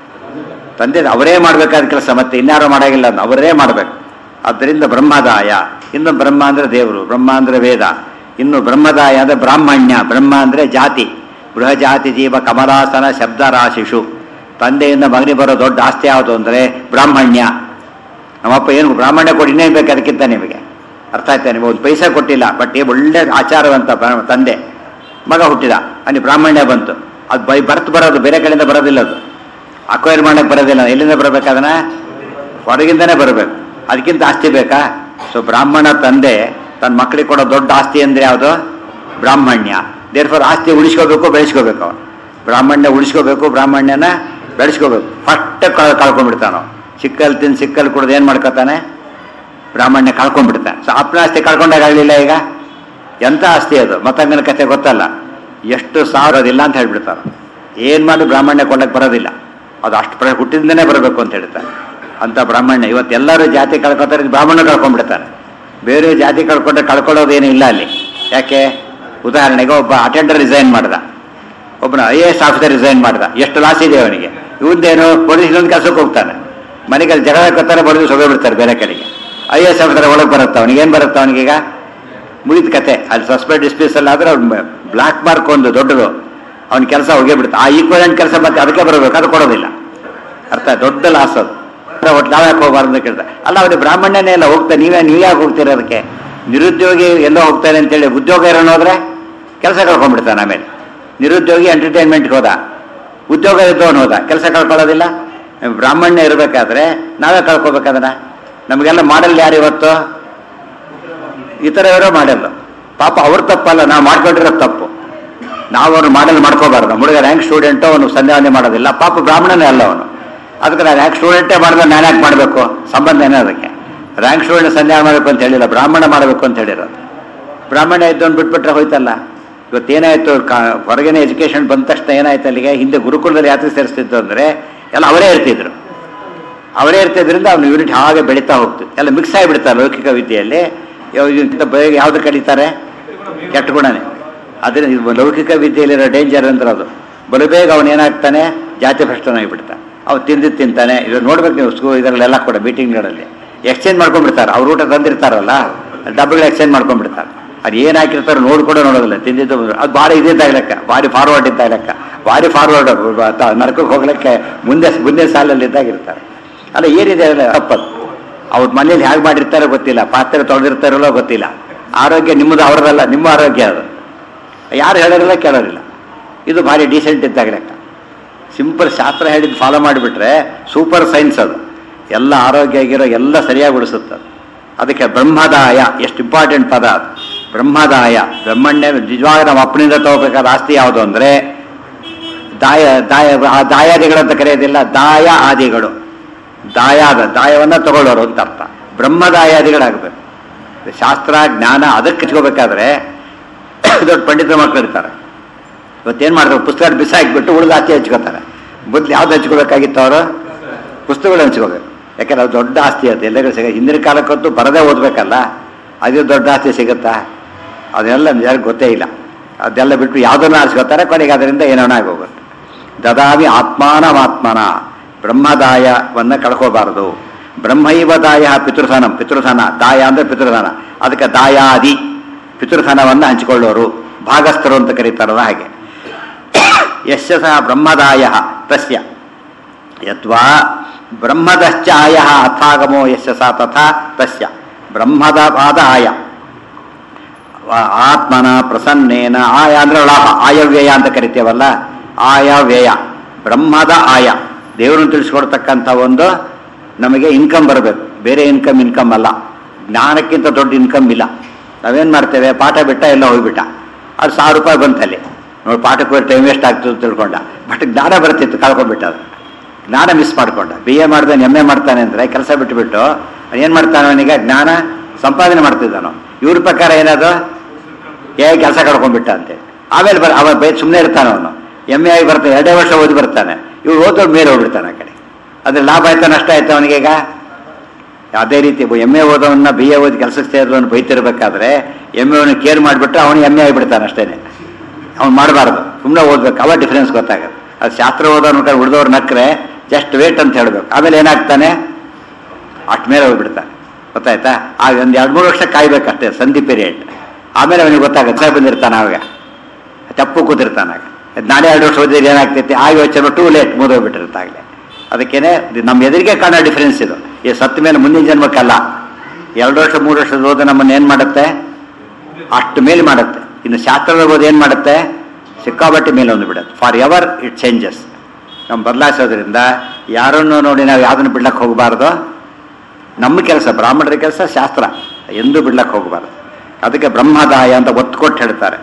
ತಂದೆ ಅವರೇ ಮಾಡಬೇಕಾದ ಕೆಲಸ ಮತ್ತೆ ಇನ್ಯಾರು ಮಾಡೋಗಿಲ್ಲ ಅದನ್ನ ಅವರೇ ಮಾಡಬೇಕು ಆದ್ದರಿಂದ ಬ್ರಹ್ಮದಾಯ ಇನ್ನು ಬ್ರಹ್ಮ ಅಂದರೆ ದೇವರು ಬ್ರಹ್ಮ ಅಂದರೆ ವೇದ ಇನ್ನು ಬ್ರಹ್ಮದಾಯ ಅಂದರೆ ಬ್ರಾಹ್ಮಣ್ಯ ಬ್ರಹ್ಮ ಅಂದರೆ ಜಾತಿ ಬೃಹಜಾತಿ ಜೀವ ಕಮಲಾಸನ ಶಬ್ದ ರಾಶಿಷು ತಂದೆಯಿಂದ ಮಗನಿಗೆ ಬರೋ ದೊಡ್ಡ ಆಸ್ತಿ ಯಾವುದು ಅಂದರೆ ಬ್ರಾಹ್ಮಣ್ಯ ನಮ್ಮಪ್ಪ ಏನು ಬ್ರಾಹ್ಮಣ್ಯ ಕೊಡಿ ಇನ್ನೇನು ಬೇಕು ಅದಕ್ಕಿಂತ ನಿಮಗೆ ಅರ್ಥ ಆಯ್ತಾ ನಿಮಗೆ ಒಂದು ಪೈಸೆ ಕೊಟ್ಟಿಲ್ಲ ಬಟ್ ಈ ಒಳ್ಳೆ ಆಚಾರವಂತ ಬ- ತಂದೆ ಮಗ ಹುಟ್ಟಿದ ಅಲ್ಲಿ ಬ್ರಾಹ್ಮಣ್ಯ ಬಂತು ಅದು ಬೈ ಬರ್ತ್ ಬರೋದು ಬೇರೆ ಕಡೆಯಿಂದ ಬರೋದಿಲ್ಲ ಅದು ಅಕ್ವೈರ್ ಮಾಡಕ್ಕೆ ಬರೋದಿಲ್ಲ ಎಲ್ಲಿಂದ ಬರಬೇಕು ಅದನ್ನ ಹೊರಗಿಂದನೇ ಬರಬೇಕು ಅದಕ್ಕಿಂತ ಆಸ್ತಿ ಬೇಕಾ ಸೊ ಬ್ರಾಹ್ಮಣ ತಂದೆ ತನ್ನ ಮಕ್ಕಳಿಗೆ ಕೊಡೋ ದೊಡ್ಡ ಆಸ್ತಿ ಅಂದರೆ ಯಾವುದು ಬ್ರಾಹ್ಮಣ್ಯ ದೇರ್ಫೋರ್ ಆಸ್ತಿ ಉಳಿಸ್ಕೋಬೇಕು ಬೆಳೆಸ್ಕೋಬೇಕು ಅವನು ಬ್ರಾಹ್ಮಣ್ಯ ಉಳಿಸ್ಕೋಬೇಕು ಬ್ರಾಹ್ಮಣ್ಯನ ಬೆಳೆಸ್ಕೋಬೇಕು ಫಸ್ಟ್ ಕಳ್ಕೊಂಡ್ಬಿಡ್ತಾನ ಸಿಕ್ಕಲ್ಲಿ ತಿಂದು ಸಿಕ್ಕಲ್ಲಿ ಕುಡ್ದು ಏನು ಮಾಡ್ಕೊತಾನೆ ಬ್ರಾಹ್ಮಣ್ಯ ಕಳ್ಕೊಂಡ್ಬಿಡ್ತಾನೆ ಸೊ ಅಪ್ಪನ ಆಸ್ತಿ ಕಳ್ಕೊಂಡಾಗಲಿಲ್ಲ ಈಗ ಎಂಥ ಆಸ್ತಿ ಅದು ಮತ್ತಂಗನ ಕತೆ ಗೊತ್ತಲ್ಲ ಎಷ್ಟು ಸಾವಿರದಿಲ್ಲ ಅಂತ ಹೇಳ್ಬಿಡ್ತಾರೆ ಏನು ಮಾಡಿ ಬ್ರಾಹ್ಮಣ್ಯ ಕೊಂಡಕ್ಕೆ ಬರೋದಿಲ್ಲ ಅದು ಅಷ್ಟು ಪ್ರ ಹುಟ್ಟಿದಿಂದನೇ ಬರಬೇಕು ಅಂತ ಹೇಳ್ತಾರೆ ಅಂತ ಬ್ರಾಹ್ಮಣ್ಯ ಇವತ್ತೆಲ್ಲರೂ ಜಾತಿ ಕಳ್ಕೊತಾರೆ ಬ್ರಾಹ್ಮಣ ಕಳ್ಕೊಂಡ್ಬಿಡ್ತಾರೆ ಬೇರೆ ಜಾತಿ ಕಳ್ಕೊಂಡ್ರೆ ಕಳ್ಕೊಳ್ಳೋದೇನೂ ಇಲ್ಲ ಅಲ್ಲಿ ಯಾಕೆ ಉದಾಹರಣೆಗೆ ಒಬ್ಬ ಅಟೆಂಡರ್ ರಿಸೈನ್ ಮಾಡ್ದ ಒಬ್ಬನ I A S officer resign ಮಾಡ್ದ ಎಷ್ಟು ಲಾಸ್ ಇದೆ ಅವನಿಗೆ ಇವಂದೇನು ಪೊಲೀಸ್ ಇನ್ನೊಂದು ಕೆಲಸಕ್ಕೆ ಹೋಗ್ತಾನೆ ಮನೆಗೆ ಅಲ್ಲಿ ಜಗಳ ಕೊತ್ತಾರೆ ಬರೆದು ಸೊಗೆ ಬಿಡ್ತಾರೆ ಬೇರೆ ಕಡೆಗೆ ಐ ಎ ಎಸ್ ಆಫೀಸರ್ ಒಳಗೆ ಬರುತ್ತೆ ಅವನಿಗೆ ಏನು ಬರುತ್ತೆ ಅವನಿಗೀಗ ಮುಗಿದ ಕತೆ ಅಲ್ಲಿ ಸಸ್ಪೆಂಡ್ ಡಿಸ್ಮಿಸ್ ಅಲ್ಲಿ ಆದ್ರೆ ಅವ್ನು ಬ್ಲಾಕ್ ಮಾರ್ಕ್ ಒಂದು ದೊಡ್ಡದು ಅವ್ನ ಕೆಲಸ ಹೋಗೇ ಬಿಡುತ್ತೆ ಆ ಈಕ್ವಲೆಂಟ್ ಕೆಲಸ ಮತ್ತೆ ಅದಕ್ಕೆ ಬರಬೇಕು ಅದು ಕೊಡೋದಿಲ್ಲ ಅರ್ಥ ದೊಡ್ಡ ಲಾಸ್ ಅದು ಅಲ್ಲ, ಒಟ್ಟು ನಾವು ಯಾಕೆ ಹೋಗ್ಬಾರ್ದು ಅಂತ ಕೇಳ್ತಾರೆ ಅಲ್ಲ ಅವನಿಗೆ ಬ್ರಾಹ್ಮಣ್ಯನೇ ಎಲ್ಲ ಹೋಗ್ತಾನೆ ನೀವೇ ನೀವು ಯಾಕೆ ಹೋಗ್ತೀರ ಅದಕ್ಕೆ ನಿರುದ್ಯೋಗಿ ಎಲ್ಲೋ ಹೋಗ್ತಾನೆ ಅಂತೇಳಿ ಉದ್ಯೋಗ ಇರೋನು ಹೋದ್ರೆ ಕೆಲಸ ಕಳ್ಕೊಂಡ್ಬಿಡ್ತಾನೆ ಆಮೇಲೆ ನಿರುದ್ಯೋಗಿ ಎಂಟರ್ಟೈನ್ಮೆಂಟ್ಗೆ ಹೋದ ಉದ್ಯೋಗ ಇದ್ದವನು ಹೋದ ಕೆಲಸ ಕಳ್ಕೊಳ್ಳೋದಿಲ್ಲ ಬ್ರಾಹ್ಮಣ್ಯ ಇರಬೇಕಾದ್ರೆ ನಾವೇ ಕಳ್ಕೊಬೇಕದನ್ನ ನಮಗೆಲ್ಲ ಮಾಡಲ್ ಯಾರು ಇವತ್ತು ಈ ಥರ ಇವರೋ ಮಾಡಲ್ಲ ಪಾಪ ಅವ್ರ ತಪ್ಪಲ್ಲ ನಾವು ಮಾಡ್ಕೊಂಡಿರೋದು ತಪ್ಪು ನಾವು ಅವ್ರು ಮಾಡಲ್ ಮಾಡ್ಕೋಬಾರ್ದು ನಮ್ಮ ಹುಡುಗ ರ್ಯಾಂಕ್ ಸ್ಟೂಡೆಂಟು ಅವನು ಸಂಧ್ಯಾವನೆ ಮಾಡೋದಿಲ್ಲ ಪಾಪ ಬ್ರಾಹ್ಮಣನೇ ಅಲ್ಲ ಅವನು ಅದಕ್ಕೆ ನಾನು ರ್ಯಾಂಕ್ ಸ್ಟೂಡೆಂಟೇ ಮಾಡಿದ್ರೆ ನಾನು ಯಾಕೆ ಮಾಡಬೇಕು ಸಂಬಂಧ ಏನೋ ಅದಕ್ಕೆ ರ್ಯಾಂಕ್ ಸ್ಟೂಡೆಂಟ್ ಸಂಧ್ಯಾನ ಮಾಡಬೇಕು ಅಂತ ಹೇಳಿಲ್ಲ ಬ್ರಾಹ್ಮಣ ಮಾಡಬೇಕು ಅಂತ ಹೇಳಿರೋದು ಬ್ರಾಹ್ಮಣ ಇದ್ದವನು ಬಿಟ್ಬಿಟ್ರೆ ಹೋಯ್ತಲ್ಲ ಇವತ್ತೇನಾಯ್ತು ಕಾ ಹೊರಗಿನ ಎಜುಕೇಶನ್ ಬಂದ ತಕ್ಷಣ ಏನಾಯ್ತು ಅಲ್ಲಿಗೆ ಹಿಂದೆ ಗುರುಕುಲದಲ್ಲಿ ಯಾತ್ರೆ ಸೇರಿಸ್ತಿದ್ದು ಅಂದರೆ ಎಲ್ಲ ಅವರೇ ಇರ್ತಿದ್ರು ಅವರೇ ಇರ್ತಿದ್ರಿಂದ ಅವ್ನು ಯೂನಿಟ್ ಹಾಗೆ ಬೆಳೀತಾ ಹೋಗ್ತು ಎಲ್ಲ ಮಿಕ್ಸ್ ಆಗಿಬಿಡ್ತಾರೆ ಲೌಕಿಕ ವಿದ್ಯೆಯಲ್ಲಿ ಯಾವ- ಇಂಥ ಬೇಗ ಯಾವ್ದು ಕಲಿತಾರೆ ಕೆಟ್ಟ ಗುಣನೇ ಅದರಿಂದ ಇದು ಲೌಕಿಕ ವಿದ್ಯೆಯಲ್ಲಿರೋ ಡೇಂಜರ್ ಅಂದ್ರೆ ಅದು ಬಲು ಬೇಗ ಅವನು ಏನಾಗ್ತಾನೆ ಜಾತಿ ಭ್ರಷ್ಟನಾಗಿಬಿಡ್ತಾನೆ ಅವ್ನು ತಿಂದು ತಿಂತಾನೆ ಇದು ನೋಡ್ಬೇಕು ನೀವು ಸ್ಕೂಲ್ ಇದರಲ್ಲೆಲ್ಲ ಕೂಡ ಮೀಟಿಂಗ್ಗಳಲ್ಲಿ ಎಕ್ಸ್ಚೇಂಜ್ ಮಾಡ್ಕೊಂಡ್ಬಿಡ್ತಾರೆ ಅವ್ರ ಊಟ ತಂದಿರ್ತಾರಲ್ಲ ಡಬ್ಬಗಳು ಎಕ್ಸ್ಚೇಂಜ್ ಮಾಡ್ಕೊಂಡ್ಬಿಡ್ತಾರೆ ಅದು ಏನು ಹಾಕಿರ್ತಾರೆ ನೋಡಿ ಕೂಡ ನೋಡೋದಿಲ್ಲ ತಿಂದಿದ್ದು ಅದು ಭಾರಿ ಇದ್ದಿದ್ದಾಗ ಲೆಕ್ಕ ಭಾರಿ ಫಾರ್ವರ್ಡ್ ಇದ್ದಾಗ ಲೆಕ್ಕ ಭಾರಿ ಫಾರ್ವರ್ಡ್ ನರಕಕ್ಕೆ ಹೋಗ್ಲಿಕ್ಕೆ ಮುಂದೆ ಮುಂದೆ ಸಾಲಲ್ಲಿ ಇದ್ದಾಗ ಇರ್ತಾರೆ ಅಲ್ಲ ಏನಿದೆ ಅಲ್ಲ ತಪ್ಪದು ಅವ್ರ ಮನೇಲಿ ಹೇಗೆ ಮಾಡಿರ್ತಾರೋ ಗೊತ್ತಿಲ್ಲ ಪಾತ್ರೆ ತೊಳೆದಿರ್ತಾರಲ್ಲೋ ಗೊತ್ತಿಲ್ಲ ಆರೋಗ್ಯ ನಿಮ್ಮದು ಅವ್ರದಲ್ಲ ನಿಮ್ಮ ಆರೋಗ್ಯ ಅದು ಯಾರು ಹೇಳೋರಿಲ್ಲ ಕೇಳೋರಿಲ್ಲ ಇದು ಭಾರಿ ಡೀಸೆಂಟ್ ಇದ್ದಾಗ ಲೆಕ್ಕ ಸಿಂಪಲ್ ಶಾಸ್ತ್ರ ಹೇಳಿದ್ದು ಫಾಲೋ ಮಾಡಿಬಿಟ್ರೆ ಸೂಪರ್ ಸೈನ್ಸ್ ಅದು ಎಲ್ಲ ಆರೋಗ್ಯ ಆಗಿರೋ ಎಲ್ಲ ಸರಿಯಾಗಿ ಉಳಿಸುತ್ತೆ ಅದು. ಅದಕ್ಕೆ ಬ್ರಹ್ಮದಾಯ ಎಷ್ಟು ಇಂಪಾರ್ಟೆಂಟ್ ಪದ ಅದು ಬ್ರಹ್ಮದಾಯ ಬ್ರಹ್ಮಣ್ಯ ನಿಜವಾಗ ನಮ್ಮ ಅಪ್ಪನಿಂದ ತಗೋಬೇಕಾದ ಆಸ್ತಿ ಯಾವುದು ಅಂದರೆ ದಾಯ ದಾಯ ಆ ದಾಯಾದಿಗಳಂತ ಕರೆಯೋದಿಲ್ಲ ದಾಯ ಆದಿಗಳು ದಾಯಾದ ದಾಯವನ್ನು ತಗೊಳ್ಳೋರು ಅಂತ ಅರ್ಥ ಬ್ರಹ್ಮದಾಯಾದಿಗಳಾಗಬೇಕು ಶಾಸ್ತ್ರ ಜ್ಞಾನ ಅದಕ್ಕೆ ಹಚ್ಕೋಬೇಕಾದ್ರೆ ದೊಡ್ಡ ಪಂಡಿತರ ಮಕ್ಕಳು ಇರ್ತಾರೆ ಇವತ್ತೇನು ಮಾಡ್ತಾರೆ ಪುಸ್ತಕ ಬಿಸಾಕಿಬಿಟ್ಟು ಉಳಿದ ಆಸ್ತಿ ಹಚ್ಕೋತಾರೆ ಮೊದ್ಲು ಯಾವ್ದು ಹಚ್ಕೋಬೇಕಾಗಿತ್ತು ಅವರು ಪುಸ್ತಕಗಳು ಹಂಚ್ಕೋಬೇಕು ಯಾಕಂದ್ರೆ ಅದು ದೊಡ್ಡ ಆಸ್ತಿ ಅದು ಎಲ್ಲರಿಗೂ ಸಿಗ ಹಿಂದಿನ ಕಾಲಕ್ಕಂತೂ ಬರದೇ ಓದಬೇಕಲ್ಲ ಅದು ದೊಡ್ಡ ಆಸ್ತಿ ಸಿಗುತ್ತಾ ಅದೆಲ್ಲ ಯಾರಿಗೆ ಗೊತ್ತೇ ಇಲ್ಲ ಅದೆಲ್ಲ ಬಿಟ್ಟು ಯಾವುದನ್ನು ಆರಿಸ್ಕೋತಾರೆ ಕೊನೆಗೆ ಅದರಿಂದ ಏನೋ ಆಗೋಗುತ್ತೆ ದದಾಮಿ ಆತ್ಮಾನಮಾತ್ಮನ ಬ್ರಹ್ಮದಾಯವನ್ನು ಕಳ್ಕೋಬಾರದು ಬ್ರಹ್ಮೈವ ದಾಯ ಪಿತೃಧನಂ ಪಿತೃಧನ ದಾಯ ಅಂದ್ರೆ ಪಿತೃಧನ ಅದಕ್ಕೆ ದಾಯಾದಿ ಪಿತೃಧನವನ್ನು ಹಂಚಿಕೊಳ್ಳೋರು ಭಾಗಸ್ಥರು ಅಂತ ಕರೀತಾರಲ್ಲ ಹಾಗೆ ಯಶ ಸಹ ಬ್ರಹ್ಮದಾಯ ತಸ್ಯ ಯದ್ವಾ ಬ್ರಹ್ಮದಶ್ಚ ಆಯ ಅಥಾಗಮೋ ಯಶ ಸ ತಥಾ ತಸ್ಯ ಬ್ರಹ್ಮದ ಪಾದ ಆಯ ವ- ಆತ್ಮನ ಪ್ರಸನ್ನೇನ ಆಯ ಅಂದ್ರೆ ಲಾಭ ಆಯವ್ಯಯ ಅಂತ ಕರಿತೇವಲ್ಲ ಆಯವ್ಯಯ ಬ್ರಹ್ಮದ ಆಯ ದೇವರನ್ನು ತಿಳಿಸ್ಕೊಡ್ತಕ್ಕಂಥ ಒಂದು ನಮಗೆ ಇನ್ಕಮ್ ಬರಬೇಕು ಬೇರೆ ಇನ್ಕಮ್ ಇನ್ಕಮ್ ಅಲ್ಲ ಜ್ಞಾನಕ್ಕಿಂತ ದೊಡ್ಡ ಇನ್ಕಮ್ ಇಲ್ಲ ನಾವೇನು ಮಾಡ್ತೇವೆ ಪಾಠ ಬಿಟ್ಟ ಎಲ್ಲ ಹೋಗ್ಬಿಟ್ಟ ಅದು ಸಾವಿರ ರೂಪಾಯಿ ಬಂತಲ್ಲಿ ನೋಡಿ ಪಾಠಕ್ಕೆ ಟೈಮ್ ವೇಸ್ಟ್ ಆಗ್ತದೆ ಅಂತ ತಿಳ್ಕೊಂಡ ಬಟ್ ಜ್ಞಾನ ಬರ್ತಿತ್ತು ಕಳ್ಕೊಂಡ್ಬಿಟ್ಟ ಅದು ಜ್ಞಾನ ಮಿಸ್ ಮಾಡ್ಕೊಂಡ ಬಿ ಎ ಮಾಡ್ದಾನೆ ಎಮ್ ಎ ಮಾಡ್ತಾನೆ ಅಂದರೆ ಕೆಲಸ ಬಿಟ್ಟುಬಿಟ್ಟು ಏನು ಮಾಡ್ತಾನೆ ಅವನಿಗೆ ಜ್ಞಾನ ಸಂಪಾದನೆ ಮಾಡ್ತಿದ್ದಾನು ಇವ್ರ ಪ್ರಕಾರ ಏನದು ಏ ಕೆಲಸ ಕಳ್ಕೊಂಡ್ಬಿಟ್ಟ ಅಂತೇಳಿ ಆಮೇಲೆ ಬರ ಅವ ಬೈ ಸುಮ್ಮನೆ ಇರ್ತಾನೆ ಅವನು ಎಮ್ ಎ ಆಗಿ ಬರ್ತಾನೆ ಎರಡೇ ವರ್ಷ ಓದಿ ಬರ್ತಾನೆ ಇವ್ರು ಓದೋದು ಮೇಲೆ ಹೋಗ್ಬಿಡ್ತಾನೆ ಆ ಕಡೆ ಅದ್ರ ಲಾಭ ಆಯ್ತಾ ನಷ್ಟ ಆಯ್ತಾ ಅವನಿಗೆ ಈಗ ಅದೇ ರೀತಿ ಎಮ್ ಎ ಓದೋವನ್ನ ಬಿ ಎ ಓದಿ ಕೆಲಸಕ್ಕೆ ಸೇರಿದವನು ಬೈತಿರ್ಬೇಕಾದ್ರೆ ಎಮ್ ಎ ಕೇರ್ ಮಾಡಿಬಿಟ್ರೆ ಅವನು ಎಮ್ ಎ ಆಗಿಬಿಡ್ತಾನೆ ಅಷ್ಟೇನೆ ಅವ್ನು ಮಾಡಬಾರ್ದು ಸುಮ್ಮನೆ ಓದ್ಬೇಕು ಅವ ಡಿಫರೆನ್ಸ್ ಗೊತ್ತಾಗುತ್ತೆ ಅದು ಶಾಸ್ತ್ರ ಓದೋನ್ ಕಡೆ ಉಳಿದವ್ರು ನಕ್ರೆ ಜಸ್ಟ್ ವೇಟ್ ಅಂತ ಹೇಳ್ಬೇಕು ಆಮೇಲೆ ಏನಾಗ್ತಾನೆ ಅಷ್ಟು ಮೇಲೆ ಹೋಗ್ಬಿಡ್ತಾನೆ ಗೊತ್ತಾಯ್ತಾ ಆಗ ಒಂದು ಎರಡು ಮೂರು ವರ್ಷ ಕಾಯ್ಬೇಕಷ್ಟೇ ಸಂಧಿ ಪೀರಿಯಡ್ ಆಮೇಲೆ ಅವನಿಗೆ ಗೊತ್ತಾಗುತ್ತೆ ಸರ್ ಬಂದಿರ್ತಾನೆ ಅವಾಗ ತಪ್ಪು ಕೂತಿರ್ತಾನೆ ಆಗ ಅದ್ ನಾಳೆ ಎರಡು ವರ್ಷ ಓದಿದ್ರೆ ಏನಾಗ್ತೈತಿ ಆ ಯೋಚನೆ ಟೂ ಲೇಟ್ ಮುಗಿದೋಗ್ಬಿಟ್ಟಿರ್ತಾಗಲೇ ಅದಕ್ಕೇನೆ ಇದು ನಮ್ಮ ಎದುರಿಗೆ ಕಾಣೋ ಡಿಫರೆನ್ಸ್ ಇದು ಈ ಸತ್ತ ಮೇಲೆ ಮುಂದಿನ ಜನ್ಮಕ್ಕಲ್ಲ ಎರಡು ವರ್ಷ ಮೂರು ವರ್ಷದ ಓದು ನಮ್ಮನ್ನು ಏನು ಮಾಡುತ್ತೆ ಅಷ್ಟು ಮೇಲೆ ಮಾಡುತ್ತೆ ಇನ್ನು ಶಾಸ್ತ್ರದ ಓದು ಏನು ಮಾಡುತ್ತೆ ಸಿಕ್ಕಾಬಟ್ಟೆ ಮೇಲೆ ಒಂದು ಬಿಡುತ್ತೆ ಫಾರ್ ಎವರ್ ಇಟ್ ಚೇಂಜಸ್ ನಮ್ಮ ಬದಲಾಯಿಸೋದ್ರಿಂದ ಯಾರನ್ನು ನೋಡಿ ನಾವು ಯಾವುದನ್ನು ಬಿಡ್ಲಕ್ಕೆ ಹೋಗಬಾರ್ದು ನಮ್ಮ ಕೆಲಸ ಬ್ರಾಹ್ಮಣರ ಕೆಲಸ ಶಾಸ್ತ್ರ ಎಂದೂ ಬಿಡ್ಲಕ್ಕೆ ಹೋಗಬಾರ್ದು ಅದಕ್ಕೆ ಬ್ರಹ್ಮದಾಯ ಅಂತ ಒತ್ತು ಕೊಟ್ಟು ಹೇಳ್ತಾರೆ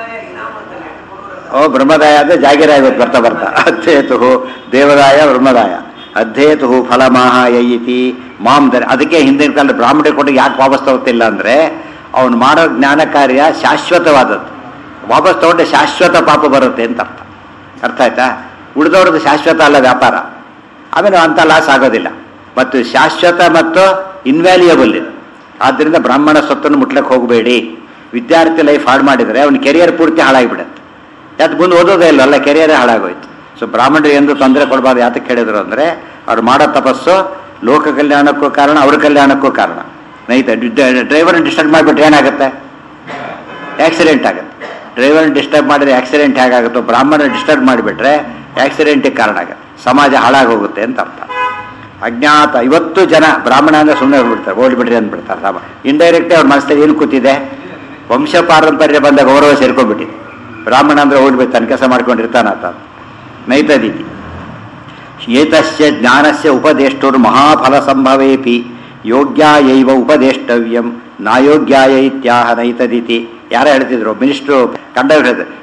ಓ ಬ್ರಹ್ಮದಾಯ ಅಂದ್ರೆ ಜಾಗೀರ ಆಗ್ಬೇಕು ಬರ್ತಾ ಬರ್ತಾ ಅಧ್ಯೇತು ದೇವದಾಯ ಬ್ರಹ್ಮದಾಯ ಅಧ್ಯೇತು ಫಲಮಾಹ ಯಯಿತಿ ಮಾಮ್ ಧರ ಅದಕ್ಕೆ ಹಿಂದಿನ ಕಾಲದ ಬ್ರಾಹ್ಮಣ ಕೊಟ್ಟು ಯಾಕೆ ವಾಪಸ್ ತಗೋತಿಲ್ಲ ಅಂದ್ರೆ ಅವನು ಮಾಡೋ ಜ್ಞಾನ ಕಾರ್ಯ ಶಾಶ್ವತವಾದದ್ದು ವಾಪಸ್ ತಗೊಂಡ್ರೆ ಶಾಶ್ವತ ಪಾಪ ಬರುತ್ತೆ ಅಂತ ಅರ್ಥ ಅರ್ಥ ಆಯ್ತಾ ಉಳಿದವ್ರದ್ದು ಶಾಶ್ವತ ಅಲ್ಲ ವ್ಯಾಪಾರ ಆಮೇಲೆ ಅಂಥ ಲಾಸ್ ಆಗೋದಿಲ್ಲ ಮತ್ತು ಶಾಶ್ವತ ಮತ್ತು ಇನ್ವ್ಯಾಲ್ಯೂಯಬಲ್ ಇದು ಆದ್ದರಿಂದ ಬ್ರಾಹ್ಮಣ ಸ್ವತ್ತನ್ನು ಮುಟ್ಲಕ್ಕೆ ಹೋಗಬೇಡಿ ವಿದ್ಯಾರ್ಥಿ ಲೈಫ್ ಹಾಳು ಮಾಡಿದರೆ ಅವನ ಕೆರಿಯರ್ ಪೂರ್ತಿ ಹಾಳಾಗಿಬಿಡುತ್ತೆ ಯಾಕೆ ಮುಂದೆ ಓದೋದೇ ಇಲ್ಲ ಅಲ್ಲ ಕೆರಿಯರೇ ಹಾಳಾಗೋಯ್ತು ಸೊ ಬ್ರಾಹ್ಮಣರಿಗೆ ಎಂದು ತೊಂದರೆ ಕೊಡಬಾರ್ದು ಯಾತಕ್ಕೆ ಹೇಳಿದ್ರು ಅಂದರೆ ಅವ್ರು ಮಾಡೋ ತಪಸ್ಸು ಲೋಕ ಕಲ್ಯಾಣಕ್ಕೂ ಕಾರಣ ಅವ್ರ ಕಲ್ಯಾಣಕ್ಕೂ ಕಾರಣ ನೈತ ಡ್ರೈವರ್ ಡಿಸ್ಟರ್ಬ್ ಮಾಡಿಬಿಟ್ರೆ ಏನಾಗುತ್ತೆ ಆಕ್ಸಿಡೆಂಟ್ ಆಗುತ್ತೆ ಡ್ರೈವರ್ ಡಿಸ್ಟರ್ಬ್ ಮಾಡಿದ್ರೆ ಆಕ್ಸಿಡೆಂಟ್ ಹೇಗಾಗುತ್ತೋ ಬ್ರಾಹ್ಮಣ ಡಿಸ್ಟರ್ಬ್ ಮಾಡಿಬಿಟ್ರೆ ಆಕ್ಸಿಡೆಂಟಿಗೆ ಕಾರಣ ಆಗುತ್ತೆ ಸಮಾಜ ಹಾಳಾಗೋಗುತ್ತೆ ಅಂತ ಅರ್ಥ ಅಜ್ಞಾತ ಇವತ್ತು ಜನ ಬ್ರಾಹ್ಮಣ ಅಂದ್ರೆ ಸುಮ್ಮನೆ ಹೋಗ್ಬಿಡ್ತಾರೆ ಓಡ್ಬಿಡ್ರಿ ಅಂದ್ಬಿಡ್ತಾರೆ ಸಾಮ ಇಂಡೈರೆಕ್ಟ್ ಅವ್ರ ಮನಸ್ಸಲ್ಲಿ ಏನು ಕೂತಿದೆ ವಂಶ ಪಾರಂಪರ್ಯ ಬಂದ ಗೌರವ ಸೇರ್ಕೊಂಡ್ಬಿಟ್ಟಿದೆ ಬ್ರಾಹ್ಮಣ ಅಂದ್ರೆ ಓಡ್ಬೇಕು ತನ್ನ ಕೆಲಸ ಮಾಡ್ಕೊಂಡಿರ್ತಾನಾತ ನೈತದೀತಿ ಏತಸ್ಯ ಜ್ಞಾನಸ್ಯ ಉಪದೇಷ್ಟುರ್ ಮಹಾಫಲ ಸಂಭವೇಪಿ ಯೋಗ್ಯಾಯೈವ ಉಪದೇಷ್ಟವ್ಯಂ ನಾಯೋಗ್ಯಾಯ ಇತ್ಯಾಹ ನೈತದಿತಿ ಯಾರ ಹೇಳ್ತಿದ್ರು ಮಿನಿಸ್ಟ್ರು ಕಂಡ ಹೇಳಿದ್ರು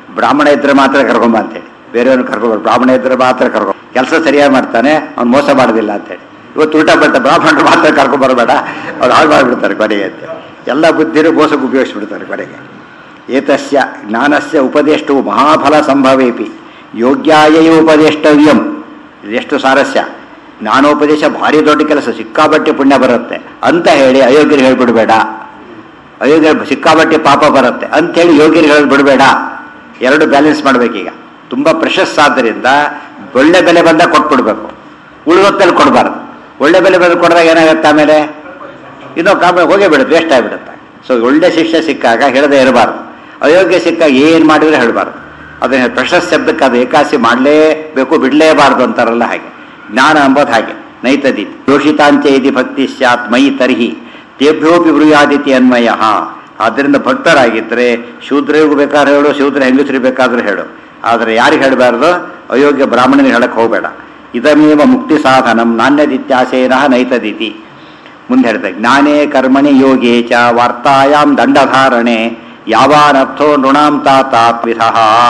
ಬ್ರಾಹ್ಮಣ ಇದ್ರೆ ಮಾತ್ರ ಕರ್ಕೊಂಬ ಅಂತೇಳಿ ಬೇರೆಯವ್ರನ್ನ ಕರ್ಕೊಬಾರ್ದು ಬ್ರಾಹ್ಮಣ ಇದ್ರೆ ಮಾತ್ರ ಕರ್ಕೊ ಕೆಲಸ ಸರಿಯಾಗಿ ಮಾಡ್ತಾನೆ ಅವ್ನು ಮೋಸ ಮಾಡೋದಿಲ್ಲ ಅಂತೇಳಿ ಇವತ್ತು ಊಟ ಬರ್ತ ಬ್ರಾಹ್ಮಣರು ಮಾತ್ರ ಕರ್ಕೊಂಬರ್ಬೇಡ ಅವ್ರು ಹಾಳು ಮಾಡಿಬಿಡ್ತಾರೆ ಕೊನೆಗೆ ಅಂತ ಎಲ್ಲ ಬುದ್ಧಿರು ಮೋಸಕ್ಕೆ ಉಪಯೋಗಿಸ್ಬಿಡ್ತಾರೆ ಕೊನೆಗೆ ಏತಸ್ಯ ಜ್ಞಾನಸ್ಯ ಉಪದೇಷ್ಟವು ಮಹಾಫಲ ಸಂಭವೇಪಿ ಯೋಗ್ಯಾಯೇ ಉಪದೇಷ್ಟವ್ಯಂ ಇದೆಷ್ಟು ಸಾರಸ್ಯ ಜ್ಞಾನೋಪದೇಶ ಭಾರಿ ದೊಡ್ಡ ಕೆಲಸ ಸಿಕ್ಕಾಬಟ್ಟೆ ಪುಣ್ಯ ಬರುತ್ತೆ ಅಂತ ಹೇಳಿ ಅಯೋಗ್ಯರಿಗೆ ಹೇಳ್ಬಿಡ್ಬೇಡ ಅಯೋಗ್ಯ ಸಿಕ್ಕಾಬಟ್ಟೆ ಪಾಪ ಬರುತ್ತೆ ಅಂತೇಳಿ ಯೋಗ್ಯರಿಗೆ ಹೇಳ್ಬಿಡ್ಬೇಡ ಎರಡು ಬ್ಯಾಲೆನ್ಸ್ ಮಾಡ್ಬೇಕೀಗ ತುಂಬ ಪ್ರಶಸ್ತ ಆದ್ದರಿಂದ ಒಳ್ಳೆ ಬೆಲೆ ಬಂದಾಗ ಕೊಟ್ಬಿಡ್ಬೇಕು ಉಳಿದೊತ್ತಲ್ಲಿ ಕೊಡಬಾರ್ದು ಒಳ್ಳೆ ಬೆಲೆ ಬಂದು ಕೊಡಿದಾಗ ಏನಾಗುತ್ತೆ ಆಮೇಲೆ ಇನ್ನೂ ಕಾಮ ಹೋಗೇ ಬಿಡುತ್ತೆ ವೇಸ್ಟ್ ಆಗಿಬಿಡುತ್ತೆ ಸೊ ಒಳ್ಳೆ ಶಿಕ್ಷೆ ಸಿಕ್ಕಾಗ ಹೇಳದೆ ಇರಬಾರ್ದು ಅಯೋಗ್ಯ ಸಿಕ್ಕಾಗ ಏನು ಮಾಡಿದ್ರೆ ಹೇಳಬಾರ್ದು ಅದನ್ನ ಪ್ರಶಸ್ತ ಶಬ್ದಕ್ಕೆ ಅದು ಏಕಾಸಿ ಮಾಡಲೇಬೇಕು ಬಿಡಲೇಬಾರ್ದು ಅಂತಾರಲ್ಲ ಹಾಗೆ ಜ್ಞಾನ ಅಂಬೋದು ಹಾಗೆ ನೈತದಿ ದೋಷಿತಾಂಚ ಇತಿ ಭಕ್ತಿ ಸ್ಯಾತ್ ಮೈ ತರ್ಹಿ ತೇಭ್ಯೋಪಿ ಬ್ರೂಯಾದಿತಿ ಅನ್ವಯ ಆದ್ದರಿಂದ ಭಕ್ತರಾಗಿದ್ದರೆ ಶೂದ್ರಿಗೂ ಬೇಕಾದ್ರೆ ಹೇಳು ಶೂದ್ರ ಹೆಂಗಸರಿಗೆ ಬೇಕಾದ್ರೆ ಹೇಳು ಆದರೆ ಯಾರಿಗೆ ಹೇಳಬಾರ್ದು ಅಯೋಗ್ಯ ಬ್ರಾಹ್ಮಣನಿಗೆ ಹೇಳಕ್ಕೆ ಹೋಗಬೇಡ ಇದಮೇವ ಮುಕ್ತಿ ಸಾಧನಂ ನಾಣ್ಯದಿತ್ಯಾಸೇನ ನೈತದಿತಿ ಮುಂದೆ ಹೇಳ್ತಾರೆ ಜ್ಞಾನೇ ಕರ್ಮಣಿ ಯೋಗೇ ಚ ವಾರ್ತಾಯಾಮ್ ದಂಡಧಾರಣೆ ಯಾವಾನರ್ಥೋ ನೃಣಾಂ ತಾತಾತ್ವಿಧ